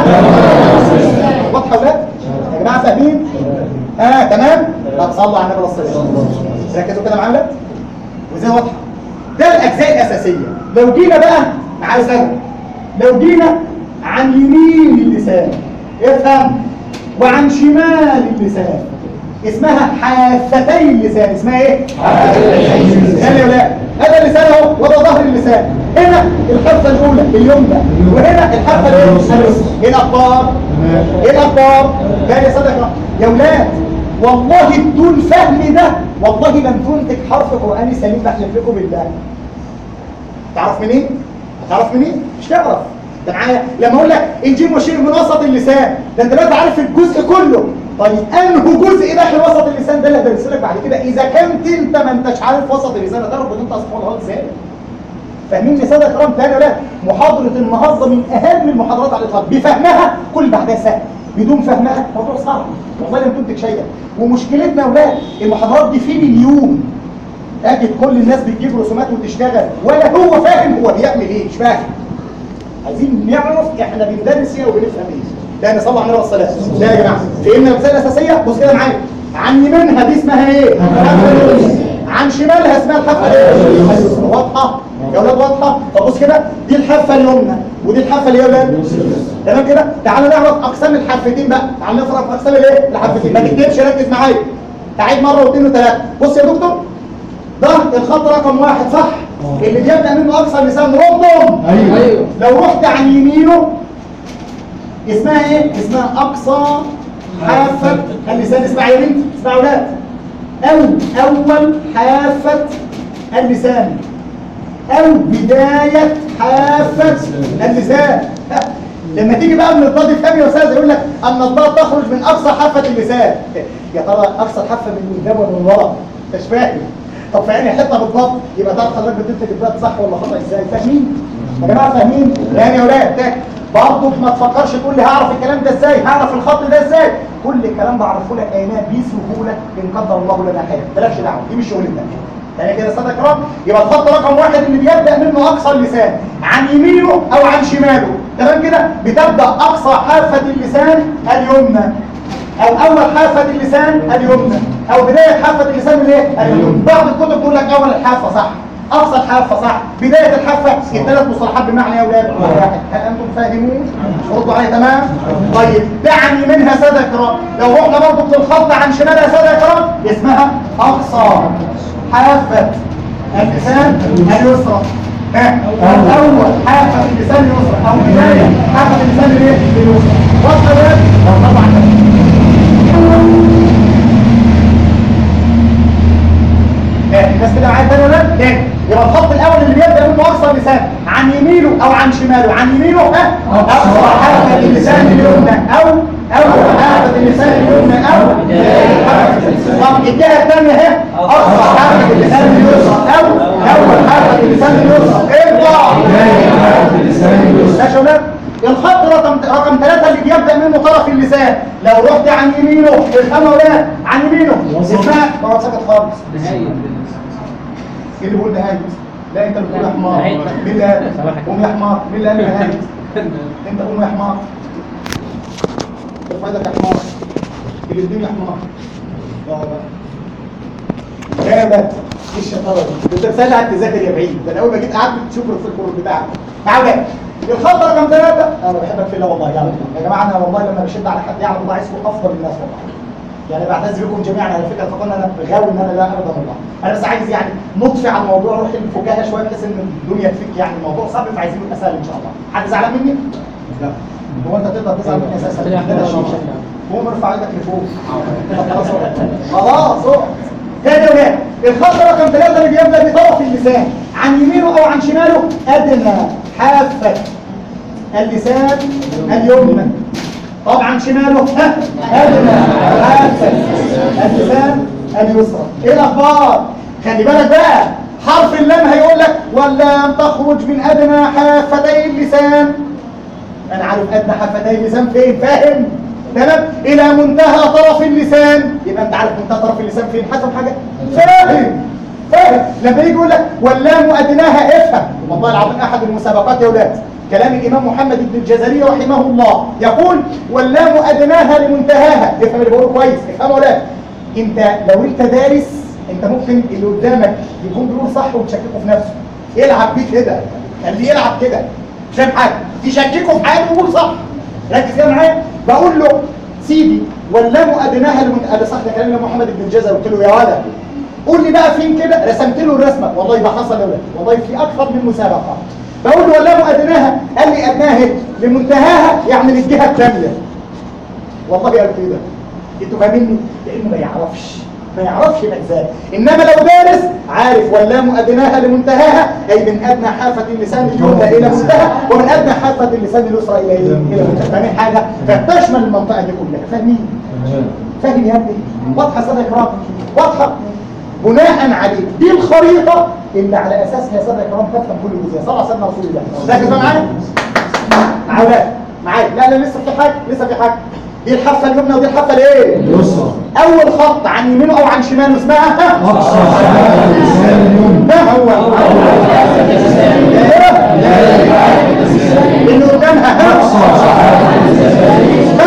واضحه ولا يا جماعه فاهمين اه تمام طب صلوا على النبي صلى الله عليه وسلم ركزوا كده معايا ولاد وزي واضحه ده الاجزاء الاساسيه لو جينا بقى معايا سنه لو جينا عن يمين اللسان افهم وعن شمال اللسان اسمها حافتي اللسان اسمها ايه ثاني يا ولاد هذا اللسان اهو وده ظهر اللسان هنا الحافه الاولى اليمنى وهنا الحافه الايه ايه الاخبار ايه الاخبار ده يا صدق يا ولاد والله بدون فهم ده والله لن تنتج حرف قراني سليم بحلف لكم بالله تعرف منين هتعرف منين مش تعرف انت معايا لما اقول لك الجيم والشين من وسط اللسان ده انت دلوقتي عارف الجزء كله طيب انه جزء داخل وسط اللسان ده اللي هدرس لك بعد كده اذا كنت انت ما انتش عارف وسط اللسان هتعرف ان انت اصلا غلط ازاي فاهمين يا ساده الكرام تاني ولا محاضره النهارده من اهم المحاضرات على الاطلاق بفهمها كل بعدها سهل بدون فهمها موضوع صعب والله لم تنتج شيئا ومشكلتنا يا اولاد المحاضرات دي في مليون اجد كل الناس بتجيب رسومات وتشتغل ولا هو فاهم هو بيعمل ايه مش فاهم عايزين نعرف احنا بندرس ايه وبنفهم ايه ده نصلي على النبي صلى الله عليه وسلم ده يا جماعه فهمنا الجزئيه الاساسيه بص كده معايا عن يمينها دي اسمها ايه الحافه اليمنى. عن شمالها اسمها الحافه ايه واضحه يا اولاد واضحه طب بص كده دي الحافه اليمنى ودي الحافه اللي هي اولاد تمام كده تعالوا نعرف اقسام الحافتين بقى تعالوا نعرف اقسام الايه الحافتين ما تكتبش ركز معايا تعيد مره واثنين وثلاثه بص يا دكتور ده الخط رقم واحد صح اللي بيبدا منه اقصى اللسان ردهم ايوه لو رحت عن يمينه اسمها ايه اسمها اقصى حافه اللسان اسمع يا بنتي اسمع يا اولاد او اول حافه اللسان او بدايه حافه اللسان لما تيجي بقى من الضاد افهم يا استاذ يقول لك ان الضاد تخرج من اقصى حافه اللسان يا ترى اقصى الحافه من قدام ولا من ورا مش فاهم طب فاهمني حته بالضبط يبقى تعرف حضرتك بتنتج الضاد صح ولا خطا ازاي فاهمين يا جماعه فاهمين يعني يا اولاد ده برضه ما تفكرش تقول لي هعرف الكلام ده ازاي هعرف الخط ده ازاي كل الكلام ده اعرفه لك ايناه بسهوله ان قدر الله لنا خير مالكش دعوه دي مش شغلتنا يعني كده استاذ اكرام يبقى الخط رقم واحد اللي بيبدا منه اقصى اللسان عن يمينه او عن شماله تمام كده بتبدا اقصى حافه اللسان اليمنى او اول حافه اللسان اليمنى او بدايه حافه اللسان الايه اليمنى بعض الكتب تقول لك اول الحافه صح اقصى الحافه صح بدايه الحافه الثلاث مصطلحات بمعنى يا اولاد واحد هل انتم فاهمون ردوا علي تمام طيب دعني منها ساده كرام لو رحنا برضه في الخط عن شمالها ساده كرام اسمها اقصى حافه اللسان اليسرى ها اول حافه اللسان اليسرى او بدايه حافه اللسان الايه اليسرى واضحه يا ولاد؟ طبعا الناس كده معايا تاني ولا لا؟ تاني يبقى الخط الاول اللي بيبدا منه اقصى اللسان عن يمينه او عن شماله عن يمينه ها اقصى حافه اللسان اليمنى او اول حافه اللسان اليمنى او طب الجهه الثانيه اهي اقصى حافه اللسان اليسرى او اول حافه اللسان اليسرى ارفع ماشي يا ولاد الخط رقم رقم ثلاثة اللي بيبدأ منه طرف اللسان لو رحت عن يمينه افهموا يا ولاد عن يمينه اسمها اقعد ساكت خالص ايه اللي بيقول نهاية؟ لا انت اللي بتقول يا حمار نهاية. مين اللي قال؟ قوم يا حمار مين اللي قال نهاية؟ انت قوم يا حمار ارفع ايدك يا حمار الاثنين يا حمار اقعد بقى يا ولاد ايه الشطاره دي؟ انت بتسال قاعد تذاكر يا بعيد ده انا اول ما جيت قعدت تشوف في الكورس بتاعك تعالوا بقى الخط رقم ثلاثة انا بحبك في الله والله يعني يا جماعه انا والله لما بشد على حد يعرف الله عايزكم افضل الناس والله يعني بعتذر لكم جميعا على فكره فقط انا غاوي ان انا لا ابدا والله انا بس عايز يعني نطفي على الموضوع نروح الفكاهه شويه بحيث ان الدنيا تفك يعني الموضوع صعب فعايزين يبقى سهل ان شاء الله حد زعلان مني؟ لا هو انت تقدر تزعل مني اساسا لا، ده لا، شيء. لا. قوم ارفع ايدك لفوق خلاص اقعد. خلاص اقعد. تاني يا ولاد الخط رقم ثلاثة اللي بيبدأ بطرف اللسان عن يمينه أو عن شماله أدنى حافة اللسان اليمنى طبعا شماله ها أدنى حافة اللسان اليسرى إيه الأخبار؟ خلي بالك بقى حرف اللام هيقول لك واللام تخرج من أدنى حافتي اللسان انا عارف ادنى حفتي اللسان فين فاهم تمام الى منتهى طرف اللسان يبقى انت عارف منتهى طرف اللسان فين حسب حاجه فاهم فاهم لما يجي يقول لك واللام ادناها افهم والله العظيم احد المسابقات يا اولاد كلام الامام محمد بن الجزري رحمه الله يقول واللام ادناها لمنتهاها افهم اللي بقوله كويس افهم يا اولاد انت لو انت دارس انت ممكن اللي قدامك يكون بيقول صح وتشككه في نفسه يلعب بيه كده خليه يلعب كده مش فاهم حاجه تشككه في حاجه ويقول صح ركز كده معايا بقول له سيدي واللام ادناها لمنتهى صح ده كلام محمد بن الجزري قلت له يا ولد قول لي بقى فين كده رسمت له الرسمه والله ده حصل يا ولد والله في اكثر من مسابقه بقول له واللام ادناها قال لي ادناها لمنتهاها يعني للجهه الثانيه والله قال كده انتوا فاهميني لانه ما يعرفش ما يعرفش الاجزاء انما لو دارس عارف واللام ادناها لمنتهاها اي من ادنى حافه اللسان اليمنى الى منتهى ومن ادنى حافه اللسان اليسرى الى الى منتهى فاهمين حاجه فتشمل المنطقه دي كلها فاهمين فاهم يا ابني واضحه ساده اكرام واضحه بناء عليه دي الخريطه اللي على اساسها ساده اكرام تفهم كل جزئيه صلى الله عليه وسلم رسول الله ركز بقى معايا معايا معايا لا لا لسه في حاجه لسه في حاجه دي الحافه اليمنى ودي الحافه الايه اليسرى اول خط عن يمينه او عن شماله اسمها ها؟ أقصى حافة اللسان اليمنى ما هو اللي قدامها ها؟ أقصى حافة اللسان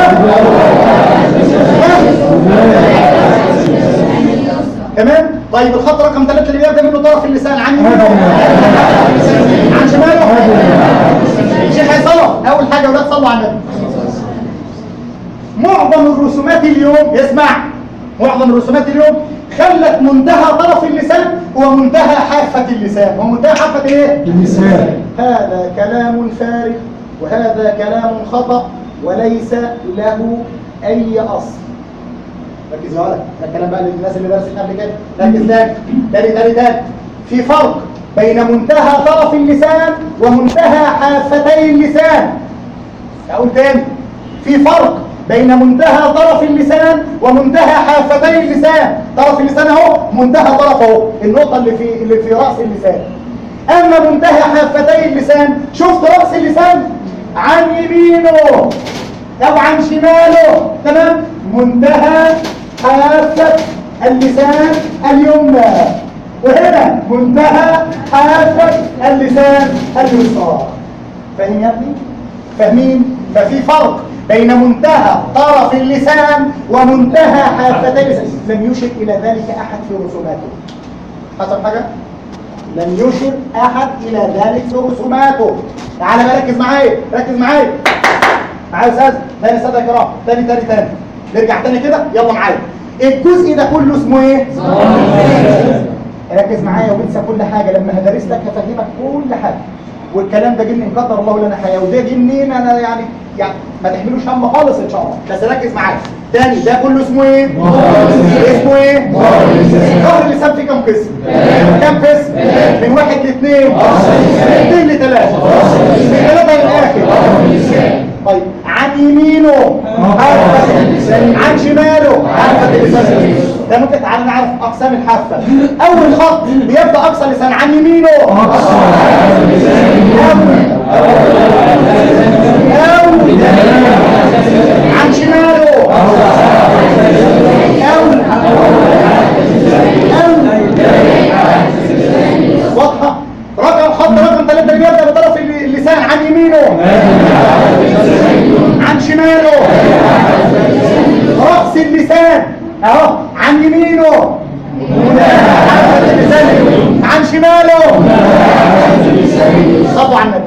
تمام طيب الخط رقم ثلاثة اللي بيبدأ منه طرف اللسان عن يمينه عن شماله الشيخ هيصلى اول حاجه يا اولاد صلوا على النبي معظم الرسومات اليوم اسمع معظم الرسومات اليوم خلت منتهى طرف اللسان هو منتهى حافة اللسان ومنتهى حافة ايه؟ اللسان هذا كلام فارغ وهذا كلام خطأ وليس له أي أصل ركز يا ولد ده الكلام بقى للناس اللي درست قبل كده ركز تاني تاني تاني تاني في فرق بين منتهى طرف اللسان ومنتهى حافتي اللسان اقول تاني في فرق بين منتهى طرف اللسان ومنتهى حافتي اللسان طرف اللسان اهو منتهى طرف اهو النقطه اللي في اللي في راس اللسان اما منتهى حافتي اللسان شفت راس اللسان عن يمينه او عن شماله تمام منتهى حافه اللسان اليمنى وهنا منتهى حافه اللسان اليسرى فاهم يا ابني فاهمين ففي فرق بين منتهى طرف اللسان ومنتهى حافتي اللسان لم يشر الى ذلك احد في رسوماته حصل حاجه لم يشر احد الى ذلك في رسوماته تعالى بقى ركز معايا ركز معايا معايا يا استاذ تاني يا استاذ يا كرام تاني تاني تاني نرجع تاني كده يلا معايا الجزء ده كله اسمه ايه ركز معايا وانسى كل حاجه لما هدرس لك هفهمك كل حاجه والكلام ده جني ان قدر الله لنا حياه وده جه منين انا يعني يعني ما تحملوش هم خالص ان شاء الله بس ركز معايا تاني ده كله اسمه ايه اسمه ايه ظهر اللسان فيه كام قسم كام قسم من واحد لاثنين من اثنين لثلاثه من ثلاثه للاخر طيب عن يمينه حافة عن شماله حافة اللسان ده ممكن تعالى نعرف اقسام الحافة اول خط بيبدا اقصى اللسان عن يمينه أو عن شماله أو أو واضحة رقم خط رقم ثلاثة اللي بيبدأ بطرف اللسان عن يمينه عن شماله رأس اللسان اهو عن يمينه عن شماله صلوا على النبي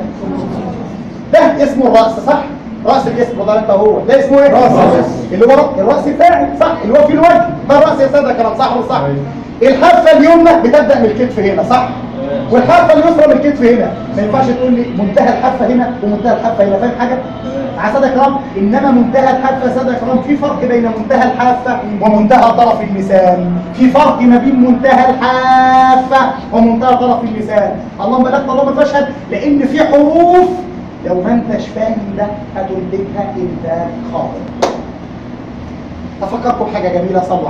ده اسمه الرأس صح؟ رأس الجسم ده انت هو ده اسمه ايه؟ راس اللي هو الرأس الفاعل صح؟ اللي هو في الوجه ده الرأس يا سادة كلام صح ولا صح؟ الحافة اليمنى بتبدأ من الكتف هنا صح؟ والحافة اليسرى من الكتف هنا ما ينفعش تقول لي منتهى الحافة هنا ومنتهى الحافة هنا فاهم حاجة؟ مع سادة كرام انما منتهى الحافة يا سادة كرام في فرق بين منتهى الحافة ومنتهى طرف اللسان في فرق ما بين منتهى الحافة ومنتهى طرف اللسان اللهم لك اللهم فاشهد لان في حروف لو ما انتش فاهم ده هتنتجها انتاج خاطئ افكركم بحاجه جميله صلوا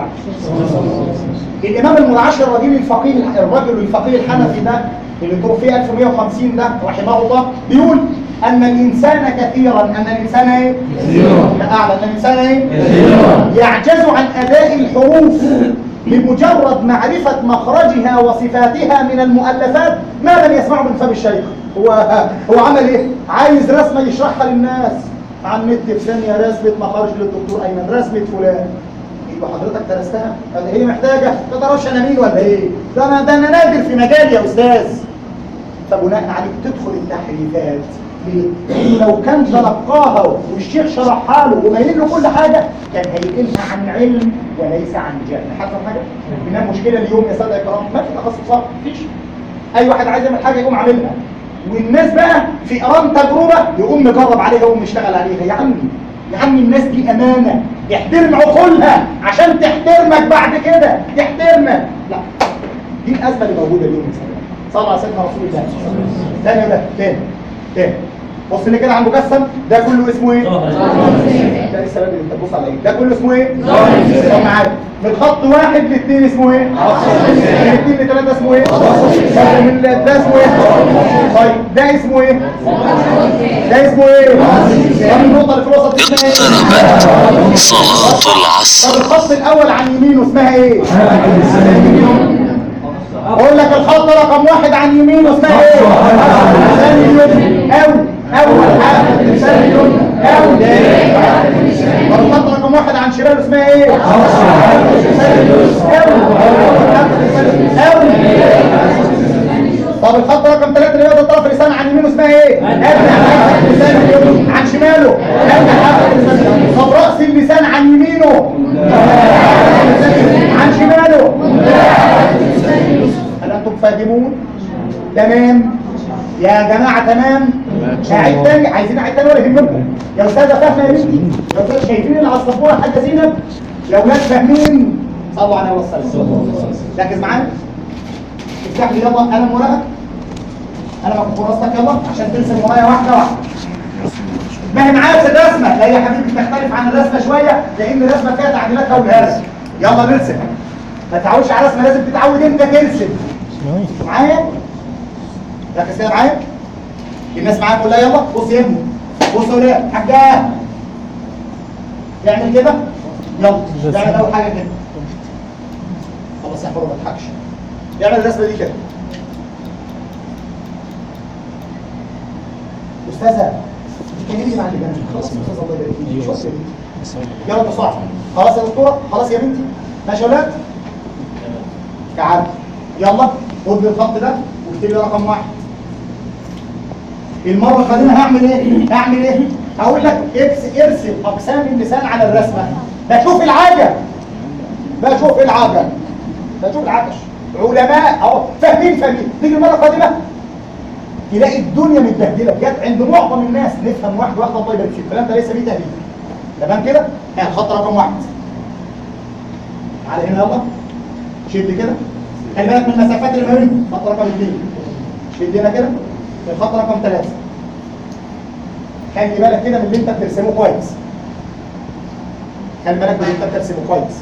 عليه الامام المنعشر الرجل الفقيه الرجل الفقيه الحنفي ده اللي توفي 1150 ده رحمه الله بيقول ان الانسان كثيرا ان الانسان ايه اعلى ان الانسان ايه يعجز عن اداء الحروف لمجرد معرفة مخرجها وصفاتها من المؤلفات ما لم يسمعه من فم الشيخ هو هو عمل ايه عايز رسمة يشرحها للناس على النت في ثانية رسمة مخارج للدكتور ايمن رسمة فلان يبقى حضرتك درستها قال هي محتاجة ما تعرفش انا مين ولا ايه ده انا ده انا نادر في مجالي يا استاذ فبناء عليك تدخل التحريفات ليه؟ لأنه لو كان تلقاها والشيخ شرحها له وبين له كل حاجة كان هينقلها عن علم وليس عن جهل حصل حاجة؟ إنها مشكلة اليوم يا سادة الكرام ما في تخصصات مفيش أي واحد عايز يعمل حاجة يقوم عاملها والناس بقى في إرام تجربة يقوم مجرب عليها ويقوم يشتغل عليها يا عمي يا عمي الناس دي أمانة احترم عقولها عشان تحترمك بعد كده تحترمك لا دي الأزمة اللي موجودة اليوم يا سادة صلى على سيدنا رسول الله تاني ده تاني تاني بص اللي كده عن مجسم ده كله اسمه ايه؟ ده لسه بدري انت تبص على ايه؟ ده كله اسمه ايه؟ طب معايا من خط واحد لاثنين اسمه ايه؟ من اثنين لثلاثه اسمه ايه؟ طب من ده اسمه ايه؟ طيب ده اسمه ايه؟ ده اسمه ايه؟ طب النقطه اللي في الوسط دي اسمها ايه؟ صلاة العصر طب الخط الاول عن يمينه اسمها ايه؟ اقول لك الخط رقم واحد عن يمينه اسمها ايه؟ ثاني اليمنى او اول حاجه ثاني اليمنى او طب الخط رقم واحد عن شماله اسمها ايه؟ او طب الخط رقم ثلاثة اللي بياخد طرف اللسان عن يمينه اسمها ايه؟ ادنى حافة اللسان اليمنى عن شماله ادنى حافة اللسان طب رأس اللسان عن يمينه عن شماله هل انتم فاهمون؟ تمام يا جماعة تمام هعيد تاني عايزين اعيد تاني ولا يهمكم يا استاذة فاهمة يا بنتي يا استاذة شايفين اللي على السبورة حاجة زينب يا اولاد فاهمين صلوا على النبي صلى الله عليه وسلم ركز معايا افتح لي يلا قلم ورقة قلمك وكراستك يلا عشان ترسم ورايا واحدة واحدة فاهم معايا يا الرسمه لا يا حبيبي تختلف عن الرسمه شويه لان الرسمه فيها تعديلات هقولها لك يلا نرسم ما تعودش على الرسمه لازم تتعود انت ترسم انتوا معايا ركز كده معايا الناس معايا كلها يلا بص يا ابني بص يا ولاد حاجه يعمل كده يلا يعمل اول حاجه كده خلاص يا حبيبي ما تضحكش يعمل الرسمه دي كده استاذه تكلمي مع اللي جنبك خلاص يا استاذه الله يبارك فيك شكرا يلا انت صح خلاص يا دكتوره خلاص يا بنتي ماشي يا ولاد تعال يلا خد لي الخط ده واكتب لي رقم واحد المره القادمه هعمل ايه؟ هعمل ايه؟ هقول لك اكس ارسم اقسام اللسان على الرسمه بشوف العجب بشوف العجب بشوف العجب علماء اهو فاهمين فاهمين تيجي المره القادمه تلاقي الدنيا متبهدله بجد عند معظم الناس نفهم واحد واحده الله يبارك فيك الكلام ده ليس فيه تهديد تمام كده؟ ها خط رقم واحد تعالى هنا يلا شد كده خلي بالك من المسافات اللي ما بينهم خط رقم اثنين شد هنا كده الخط رقم ثلاثه خلي بالك كده من اللي انت بترسمه كويس خلي بالك من اللي انت بترسمه كويس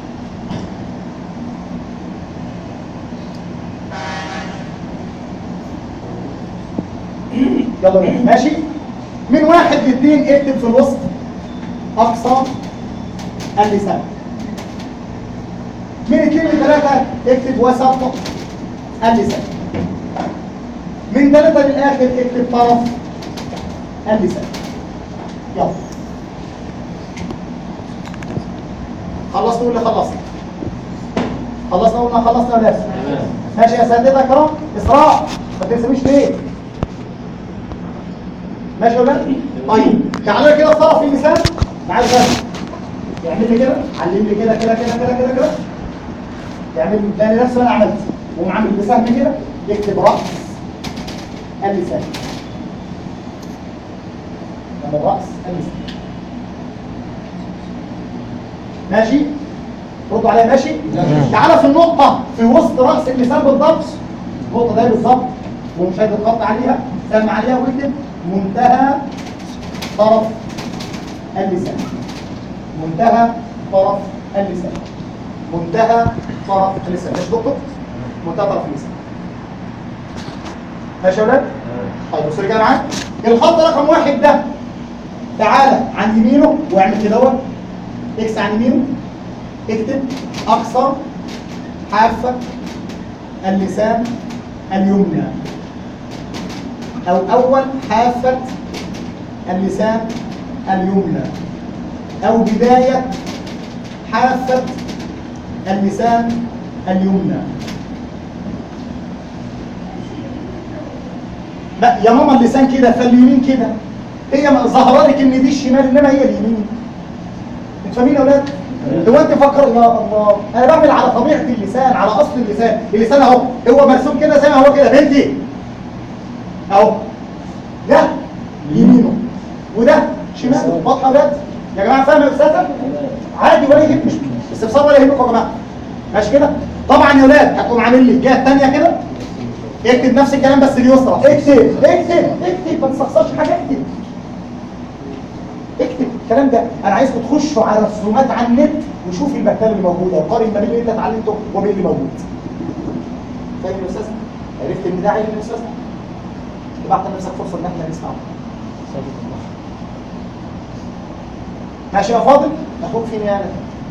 يلا بينا ماشي من واحد لاثنين اكتب في الوسط اقصى اللسان من اثنين لثلاثة اكتب وسط اللسان من ثلاثة للآخر اكتب طرف اللسان يلا خلصنا ولا خلصنا خلصنا ولا خلصنا ولا لسه ماشي يا سيدنا كرام اسراء ما ترسميش ليه ماشي يا ولاد طيب تعالى كده في طرف اللسان تعالى كده يعمل لي كده علم لي كده كده كده كده كده كده يعمل تاني نفس ما انا عملت وقوم عامل بسهم كده يكتب راس اللسان من راس اللسان ماشي ردوا عليا ماشي تعالى في النقطة في وسط رأس اللسان بالضبط النقطة دي بالضبط ومش هتتقطع عليها سمع عليها واكتب منتهى طرف اللسان منتهى طرف اللسان منتهى طرف اللسان مش دكتور منتهى طرف اللسان ماشي يا ولاد طيب بصوا كده معايا الخط رقم واحد ده تعالى عن يمينه واعمل كده اهوت اكس عن يمينه اكتب اقصى حافه اللسان اليمنى او اول حافه اللسان اليمنى او بدايه حافه اللسان اليمنى لا يا ماما اللسان كده فاليمين كده هي ظاهره لك ان دي الشمال انما هي اليمين انتوا فاهمين يا اولاد هو انت فكر يا الله انا بعمل على طبيعه اللسان على اصل اللسان اللسان اهو هو مرسوم كده زي ما هو كده بنتي اهو ده يمينه وده شماله واضحه يا اولاد يا جماعه فاهم يا استاذه عادي ولا يهمك مش استفسار ولا يهمكم يا جماعه ماشي كده طبعا يا اولاد هتقوم عامل لي الجهه الثانيه كده اكتب نفس الكلام بس اليسرى اكتب اكتب اكتب ما تستخسرش حاجه اكتب اكتب الكلام ده انا عايزكم تخشوا على رسومات على النت وشوفوا المكتبه اللي موجوده وقارن ما بين اللي انت اتعلمته وبين اللي موجود فاهم يا استاذ عرفت ان ده علم يا استاذ تبعت لنفسك فرصه ان احنا نسمعه ماشي يا فاضل اخوك فين يعني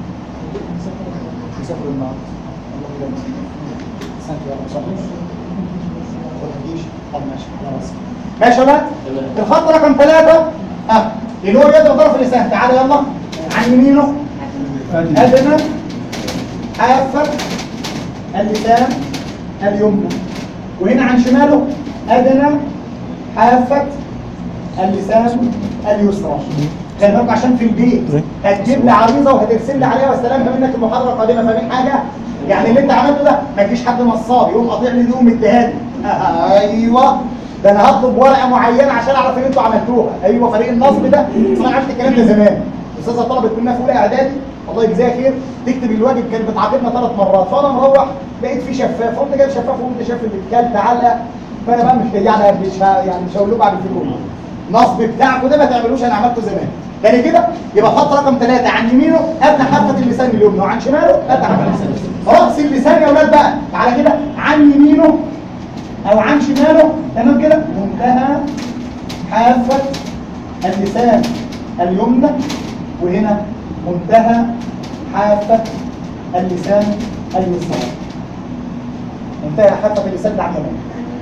مسافر النهارده الله يبارك فيك سنت يا رب صح ولا تجيش طب ماشي خلاص ماشي يا ولاد الخط رقم ثلاثة اه اللي هو يد طرف اللسان تعالى يلا عن يمينه أدنى حافة اللسان اليمنى وهنا عن شماله أدنى حافة اللسان اليسرى خلي بالك عشان في البيت هتجيب لي عريضه وهترسم لي عليها واستلمها منك المحاضره القادمه فاهمين حاجه؟ يعني اللي انت عملته ده ما فيش حد نصاب يقوم قاطع لي يقوم اديها ايوه ده انا هطلب ورقه معينه عشان اعرف ان انتوا عملتوها ايوه فريق النصب ده اصل انا عرفت الكلام ده زمان الاستاذه طلبت منها في اولى اعدادي الله يجزاها خير تكتب الواجب كانت بتعاقبنا ثلاث مرات فانا مروح لقيت فيه شفاف قمت جايب شفاف وقمت شاف اللي اتكلت علق فانا بقى مش يعني مش ه- يعني مش هقول لكم اعمل فيكم النصب بتاعكم ده ما تعملوش انا عملته زمان تاني كده يبقى خط رقم ثلاثة عن يمينه ادنى حافة اللسان اليمنى وعن شماله ادنى حافة اللسان رأس اللسان يا اولاد بقى على كده عن يمينه او عن شماله تمام كده منتهى حافة اللسان اليمنى وهنا منتهى حافة اللسان اليسار منتهى حافة اللسان ده عن يمين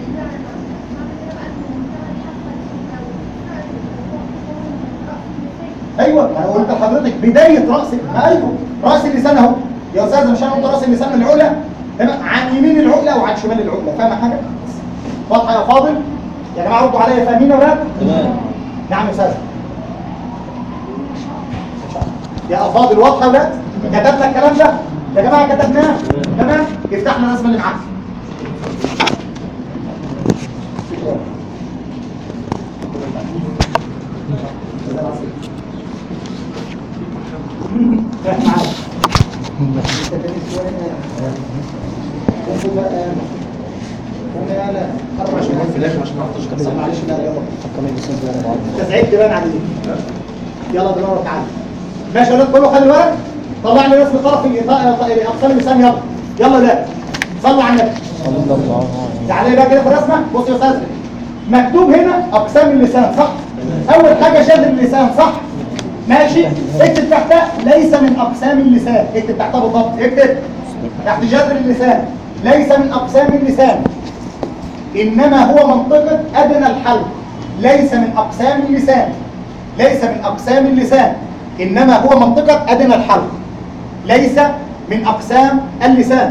ايوه انا قلت لحضرتك بدايه راس ما ايوه راس اللسان اهو يا استاذ مش انا قلت راس اللسان العلى تمام عن يمين العقله وعن شمال العقله فاهمه حاجه واضحه يا فاضل يا جماعه ردوا عليا فاهمين يا ولاد تمام نعم يا استاذ يا فاضل واضحه يا ولاد كتبنا الكلام ده يا جماعه كتبناه تمام افتحنا الرسمه اللي معاك فاهم معاك انت تاني شويه قوموا بقى قوموا يا لا حرم عشان في الاخر عشان ما احطش طب معلش لا يلا انت زعلت بان عليك يلا دلوقتي تعالى ماشي يا ولاد كله خلي بالك طلع لي رسم طرف الإطاء- اقسام اللسان يلا يلا لا صلوا على النبي تعالى بقى كده في الرسمه بص يا استاذ مكتوب هنا اقسام اللسان صح اول حاجه شاذ اللسان صح ماشي اكتب تحتها ليس من اقسام اللسان اكتب تحتها بالضبط اكتب تحت جذر اللسان ليس من اقسام اللسان إنما هو منطقة أدنى الحلق ليس من أقسام اللسان ليس من أقسام اللسان إنما هو منطقة أدنى الحلق ليس من أقسام اللسان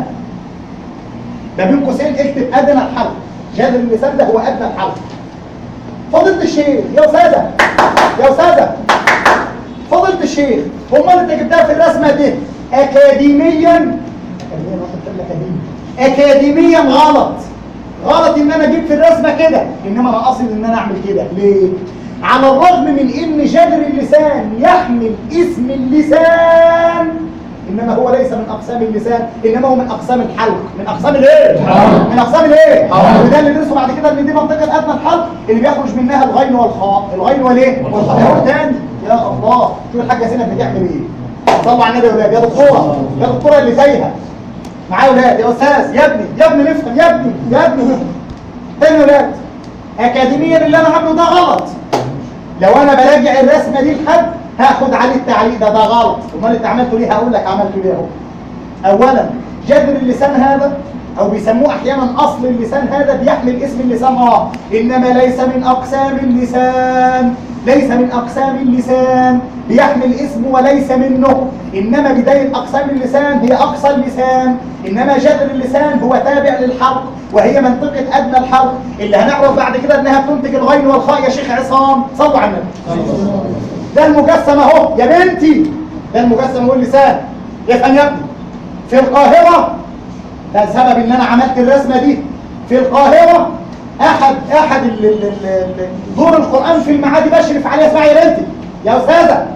ما بين قوسين اكتب أدنى الحلق جذر اللسان ده هو أدنى الحلق فضيلة الشيخ يا أستاذة يا أستاذة فضيلة الشيخ امال أنت جبتها في الرسمة دي أكاديميا أكاديميا واخد كلمة أكاديمي أكاديميا غلط غلط ان انا اجيب في الرسمه كده انما انا قاصد ان انا اعمل كده ليه على الرغم من ان جذر اللسان يحمل اسم اللسان انما هو ليس من اقسام اللسان انما هو من اقسام الحلق من اقسام الايه الحلق. من اقسام الايه الحلق. وده اللي ندرسه بعد كده ان دي منطقه ادنى الحلق اللي بيخرج منها الغين والخاء الغين والايه والخاء يقول تاني يا الله شوف الحاجه زينب بتعمل ايه صلوا على النبي يا ولاد يا دكتوره يا دكتوره اللي تايهه معايا ولاد يا استاذ يا ابني يا ابني نفهم يا ابني يا ابني تاني يا ولاد اكاديميا اللي انا عامله ده غلط لو انا براجع الرسمه دي لحد هاخد عليه التعليق ده ده غلط امال انت عملته ليه هقول لك عملته ليه اهو اولا جذر اللسان هذا او بيسموه احيانا اصل اللسان هذا بيحمل اسم اللسان اه انما ليس من اقسام اللسان ليس من اقسام اللسان بيحمل اسم وليس منه انما بدايه اقسام اللسان هي اقصى اللسان انما جذر اللسان هو تابع للحلق وهي منطقه ادنى الحلق اللي هنعرف بعد كده انها بتنتج الغين والخاء يا شيخ عصام صلوا على النبي ده المجسم اهو يا بنتي ده المجسم هو اللسان افهم يا ابني في القاهرة ده سبب ان انا عملت الرسمة دي في القاهرة احد احد ال- ال- ال- ال- دور القرآن في المعادي بشرف عليها اسمعي يا بنتي يا استاذة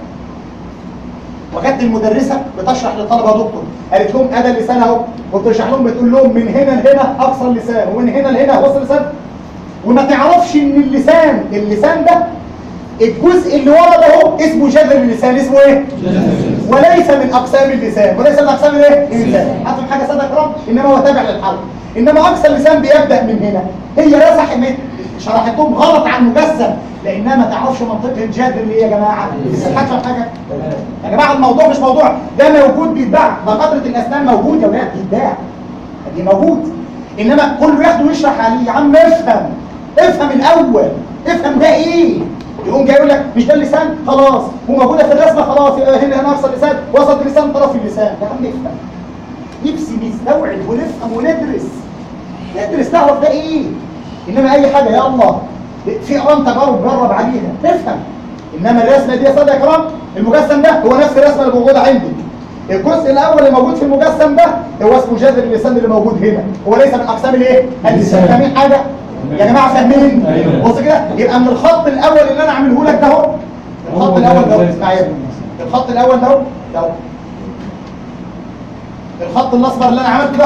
وكانت المدرسة بتشرح للطلبة يا دكتور قالت لهم ادى اللسان اهو وبتشرح لهم بتقول لهم من هنا لهنا اقصى اللسان ومن هنا لهنا وسط اللسان وما تعرفش ان اللسان اللسان ده الجزء اللي ورا ده اهو اسمه جذر اللسان اسمه ايه؟ وليس من اقسام اللسان وليس من اقسام الايه؟ اللسان هتفهم حاجه ساده كرام انما هو تابع للحلق انما اقصى اللسان بيبدا من هنا هي رسح شرحت لهم غلط عن مجسم لانها ما تعرفش منطقه الجذر اللي هي يا جماعه لسه حاجه حاجه يا جماعه الموضوع مش موضوع ده موجود بيتباع ده قطره الاسنان موجود يا ولاد بيتباع دي موجود انما كله ياخده ويشرح عليه يا عم افهم افهم الاول افهم ده ايه يقوم جاي يقول لك مش ده اللسان خلاص وموجوده في الرسمه خلاص يبقى هنا هنا اقصى اللسان وسط اللسان طرف اللسان يا عم افهم نفسي نستوعب ونفهم وندرس ندرس نعرف ده ايه انما اي حاجه يلا في قران تجارب جرب عليها تفهم انما الرسمه دي يا ساده يا كرام المجسم ده هو نفس الرسمه اللي موجوده عندي الجزء الاول اللي موجود في المجسم ده هو اسمه جذر اللسان اللي موجود هنا هو ليس من اقسام الايه اللسان فاهمين حاجه يا جماعه فاهمين أيوة. بص كده يبقى من الخط الاول اللي انا عامله لك ده اهو الخط هو الاول ده ده اهو اسمع يا ابني الخط الاول ده اهو ده اهو الخط الاصفر اللي انا عملته ده اهو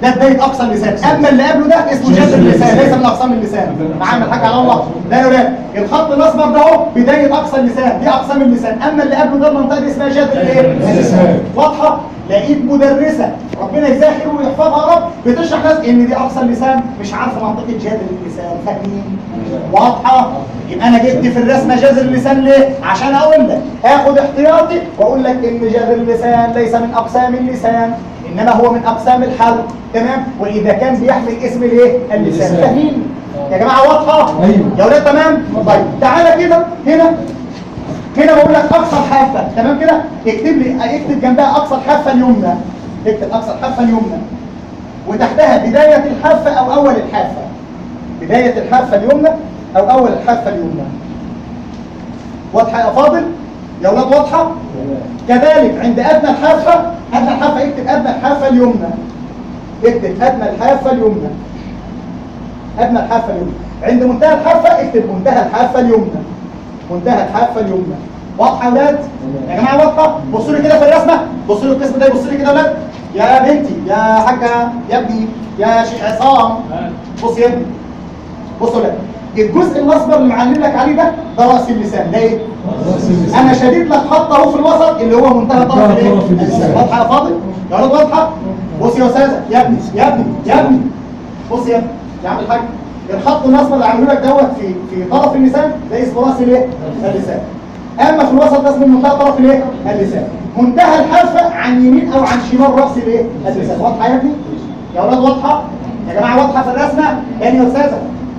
ده بدايه اقصى اللسان اما اللي قبله ده اسمه جذر اللسان ليس من اقسام اللسان معانا الحاج على الله ده يا ولاد الخط الاصفر ده اهو بدايه اقصى اللسان دي اقسام اللسان اما اللي قبله ده المنطقه دي اسمها جذر الايه اللسان. واضحه لقيت مدرسه ربنا يزاخر ويحفظها يا رب بتشرح ناس ان دي اقصى اللسان مش عارفه منطقه جذر اللسان فاهمين واضحه يبقى انا جبت في الرسمه جذر اللسان ليه عشان اقول لك اخد احتياطي واقول لك ان جذر اللسان ليس من اقسام اللسان انما هو من اقسام الحلق تمام واذا كان بيحمل اسم الايه اللسان اللسان. فاهمين يا جماعه واضحه أيوة. يا ولاد تمام طيب تعالى كده هنا هنا بقول لك اقصى الحافه تمام كده اكتب لي اكتب جنبها اقصى الحافه اليمنى اكتب اقصى الحافه اليمنى وتحتها بدايه الحافه او اول الحافه بدايه الحافه اليمنى او اول الحافه اليمنى واضحه يا فاضل يا ولاد واضحه كذلك عند ادنى الحافه ادنى الحافه اكتب ادنى الحافه اليمنى اكتب ادنى الحافه اليمنى ادنى الحافه اليمنى عند منتهى الحافه اكتب منتهى الحافه اليمنى منتهى الحافه اليمنى واضحه يا ولاد يا جماعه واضحه بصوا لي كده في الرسمه بصوا لي القسم ده بصوا لي كده يا ولاد يا بنتي يا حاجه يا ابني يا شيخ عصام بص يا ابني بصوا يا ولاد الجزء الاصفر اللي معلم لك عليه ده ده راس اللسان ده ايه رأس اللسان. انا شديد لك خط اهو في الوسط اللي هو منتهى طرف منتهى الايه طرف اللسان. واضحه يا فاضل يا ولاد واضحه بص يا استاذه يا ابني يا ابني يا ابني بص يا ابني يا عم الحاج الخط الاصفر اللي عامله لك دوت في في طرف اللسان ده اسمه راس الايه اللسان اما في الوسط ده اسمه منتهى طرف الايه اللسان منتهى الحافه عن يمين او عن شمال راس الايه اللسان واضحه يا ابني يا ولاد واضحه يا جماعه واضحه في الرسمه تاني يا استاذه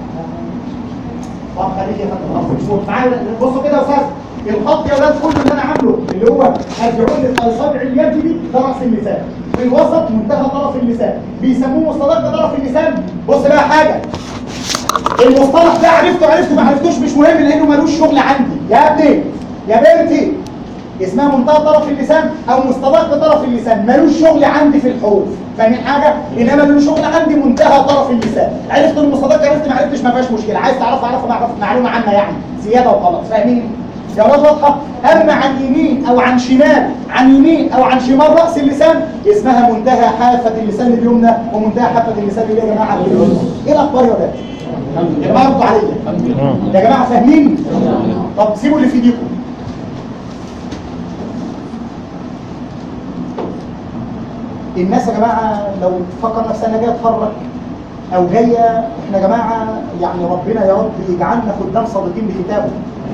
طب خليك يا فندم خلاص مش فوق. معايا بصوا كده يا استاذ الخط يا ولاد كل اللي انا عامله اللي هو ارجعون الاصابع اليد دي ده راس اللسان في الوسط منتهى طرف اللسان بيسموه مصطلح طرف اللسان بص بقى حاجه المصطلح ده عرفته عرفته ما عرفتوش مش مهم لانه ملوش شغل عندي يا ابني يا بنتي اسمها منتهى طرف اللسان او مصطلح طرف اللسان ملوش شغل عندي في الحروف فاهمين حاجه انما له شغل عندي منتهى طرف اللسان عرفت المصطلح عرفت ما عرفتش ما فيهاش مشكله عايز تعرف اعرف معرف معلومه عنها يعني زياده وخلاص فاهمين يا ولاد واضحه اما عن يمين او عن شمال عن يمين او عن شمال راس اللسان اسمها منتهى حافه اللسان اليمنى ومنتهى حافه اللسان اللي يا جماعه اليمنى ايه الاخبار يا ولاد يا جماعه ردوا عليا يا جماعه فاهمين طب سيبوا اللي في ايديكم الناس يا جماعه لو فكر نفسها انها جايه تتفرج او جايه احنا يا جماعه يعني ربنا يا رب يجعلنا خدام صادقين لكتابه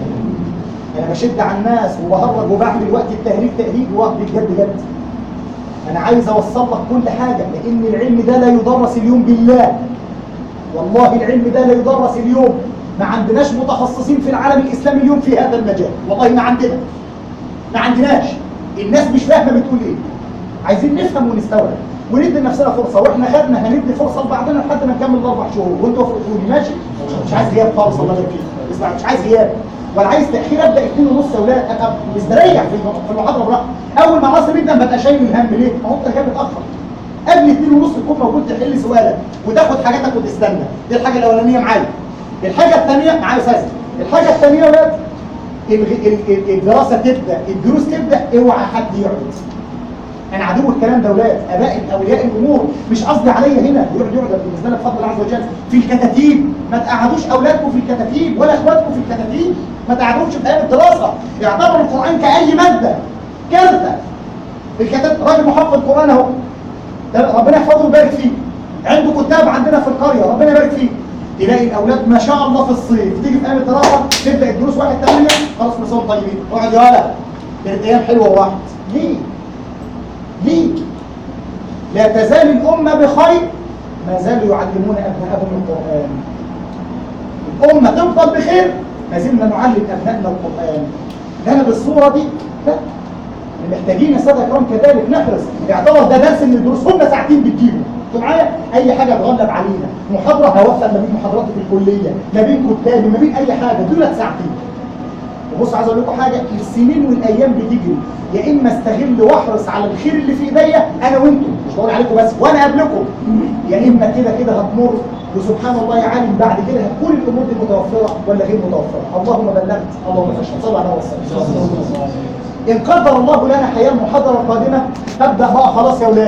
انا بشد على الناس وبهرج وبعمل وقت التهريج تهريج وقت بجد جد انا عايز اوصل لك كل حاجه لان العلم ده لا يدرس اليوم بالله والله العلم ده لا يدرس اليوم ما عندناش متخصصين في العالم الاسلامي اليوم في هذا المجال والله ما عندنا ما عندناش الناس مش فاهمه بتقول ايه عايزين نفهم ونستوعب وندي لنفسنا فرصه واحنا خدنا هندي فرصه لبعضنا لحد ما نكمل الاربع شهور وانتوا وافقتوا لي ماشي مش عايز غياب خالص الله يبارك فيك اسمع مش عايز غياب ولا عايز تاخير ابدا اثنين ونص يا اولاد ابقى مستريح في في المحاضره براحتي اول ما ناصر يبدا ببقى شايل الهم ليه؟ ما هو انت جاي متاخر قبل اثنين ونص تكون موجود تحل سؤالك وتاخد حاجاتك وتستنى دي الحاجه الاولانيه معايا الحاجه الثانيه معايا استاذ الحاجه الثانيه يا ولاد الغ- ال- ال- الدراسه تبدا الدروس تبدا اوعى حد يقعد انا عدو الكلام ده ولاد اباء اولياء الامور مش قصدي عليا هنا يقعد يقعد بالنسبه لك بفضل الله عز وجل في الكتاتيب ما تقعدوش اولادكم في الكتاتيب ولا اخواتكم في الكتاتيب ما تقعدوش في ايام الدراسه اعتبروا القران كاي ماده كارثه الكتاب راجل محفظ قران اهو ده ربنا يحفظه ويبارك فيه عنده كتاب عندنا في القريه ربنا يبارك فيه تلاقي الاولاد ما شاء الله في الصيف تيجي في ايام الدراسه تبدا الدروس واحد ثمانيه خلاص كل طيبين اقعد يا ولد كانت ايام حلوه واحد ليه؟ ليه؟ لا تزال الأمة بخير ما زالوا يعلمون أبنائهم القرآن الأمة تفضل بخير ما زلنا نعلم أبنائنا القرآن لنا بالصورة دي لا محتاجين يا سادة الكرام كذلك نحرص يعتبر ده درس من الدروس هم ساعتين بتجيبوا انتوا معايا اي حاجه تغلب علينا محاضره هوصل ما بين محاضراتي في الكليه ما بين كتابي ما بين اي حاجه دولت ساعتين وبص عايز اقول لكم حاجه السنين والايام بتجري يا اما استغل واحرص على الخير اللي في ايديا انا وانتم مش بقول عليكم بس وانا قبلكم يا اما كده كده هتمر وسبحان الله يا عالم بعد كده هتكون الامور دي متوفره ولا غير متوفره اللهم بلغت اللهم فاشهد صلى الله عليه وسلم ان قدر الله لنا حياه المحاضره القادمه ابدا بقى خلاص يا اولاد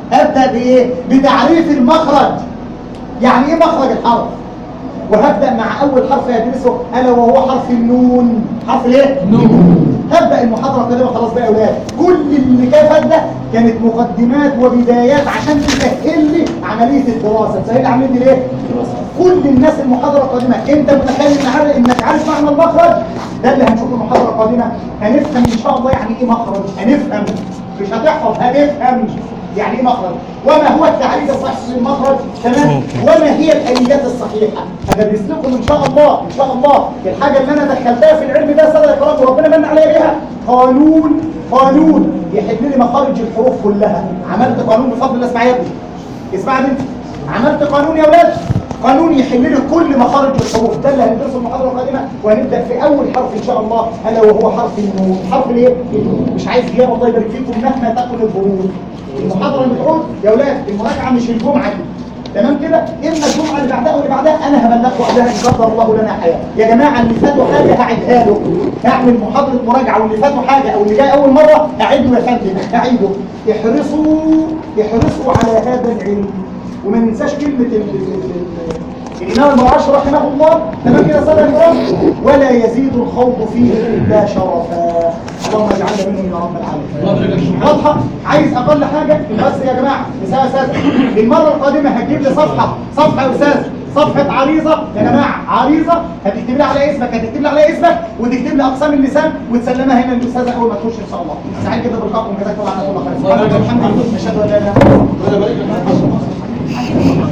ابدا بايه بتعريف المخرج يعني ايه مخرج الحرف وهبدا مع اول حرف يدرسه الا وهو حرف النون حرف الايه نون هبدا المحاضره القادمه خلاص بقى يا اولاد كل اللي كان ده كانت مقدمات وبدايات عشان تسهل لي عمليه الدراسه تسهل لي عمليه الايه كل الناس المحاضره القادمه انت متخيل إن عارف- انك عارف معنى المخرج ده اللي هنشوفه المحاضره القادمه هنفهم ان شاء الله يعني ايه مخرج هنفهم مش هتحفظ هنفهم يعني ايه مخرج وما هو التعريف الصحيح للمخرج تمام وما هي الاليات الصحيحه هدرس لكم ان شاء الله ان شاء الله الحاجه اللي انا دخلتها في العلم ده سنه اقراه وربنا من عليا بيها قانون قانون يحل لي مخارج الحروف كلها عملت قانون بفضل الله اسمع يا ابني اسمع يا بنتي عملت قانون يا ولاد قانون يحل لي كل مخارج الحروف ده اللي هندرسه المحاضره القادمه وهنبدا في اول حرف ان شاء الله الا وهو حرف النون حرف الايه النون. مش عايز غياب الله يبارك فيكم مهما تكن الظروف المحاضره اللي بتعود يا ولاد المراجعه مش الجمعه دي تمام كده اما الجمعه اللي بعدها واللي بعدها انا هبلغكم قبلها ان قدر الله لنا حياه يا جماعه اللي فاتوا حاجه هعيدها له هعمل محاضره مراجعه واللي فاتوا حاجه او اللي جاي اول مره هعيده يا فندم هعيده احرصوا احرصوا على هذا العلم وما ننساش كلمه ال- ال- ال- الإمام المعاش رحمه الله تمام كده صلى الله ولا يزيد الخوض فيه إلا شرفا اللهم اجعلنا منهم يا رب العالمين واضحة عايز أقل حاجة بس يا جماعة بس يا أستاذ المرة القادمة هتجيب لي صفحة صفحة يا أستاذ صفحة عريضة يا جماعة عريضة هتكتب لي على اسمك هتكتب لي على اسمك وتكتب لي أقسام اللسان وتسلمها هنا للأستاذة أول ما تخش إن شاء الله سعيد جدا بلقائكم جزاكم الله عنا كل خير سبحانك اللهم وبحمدك أشهد أن لا إله إلا أنت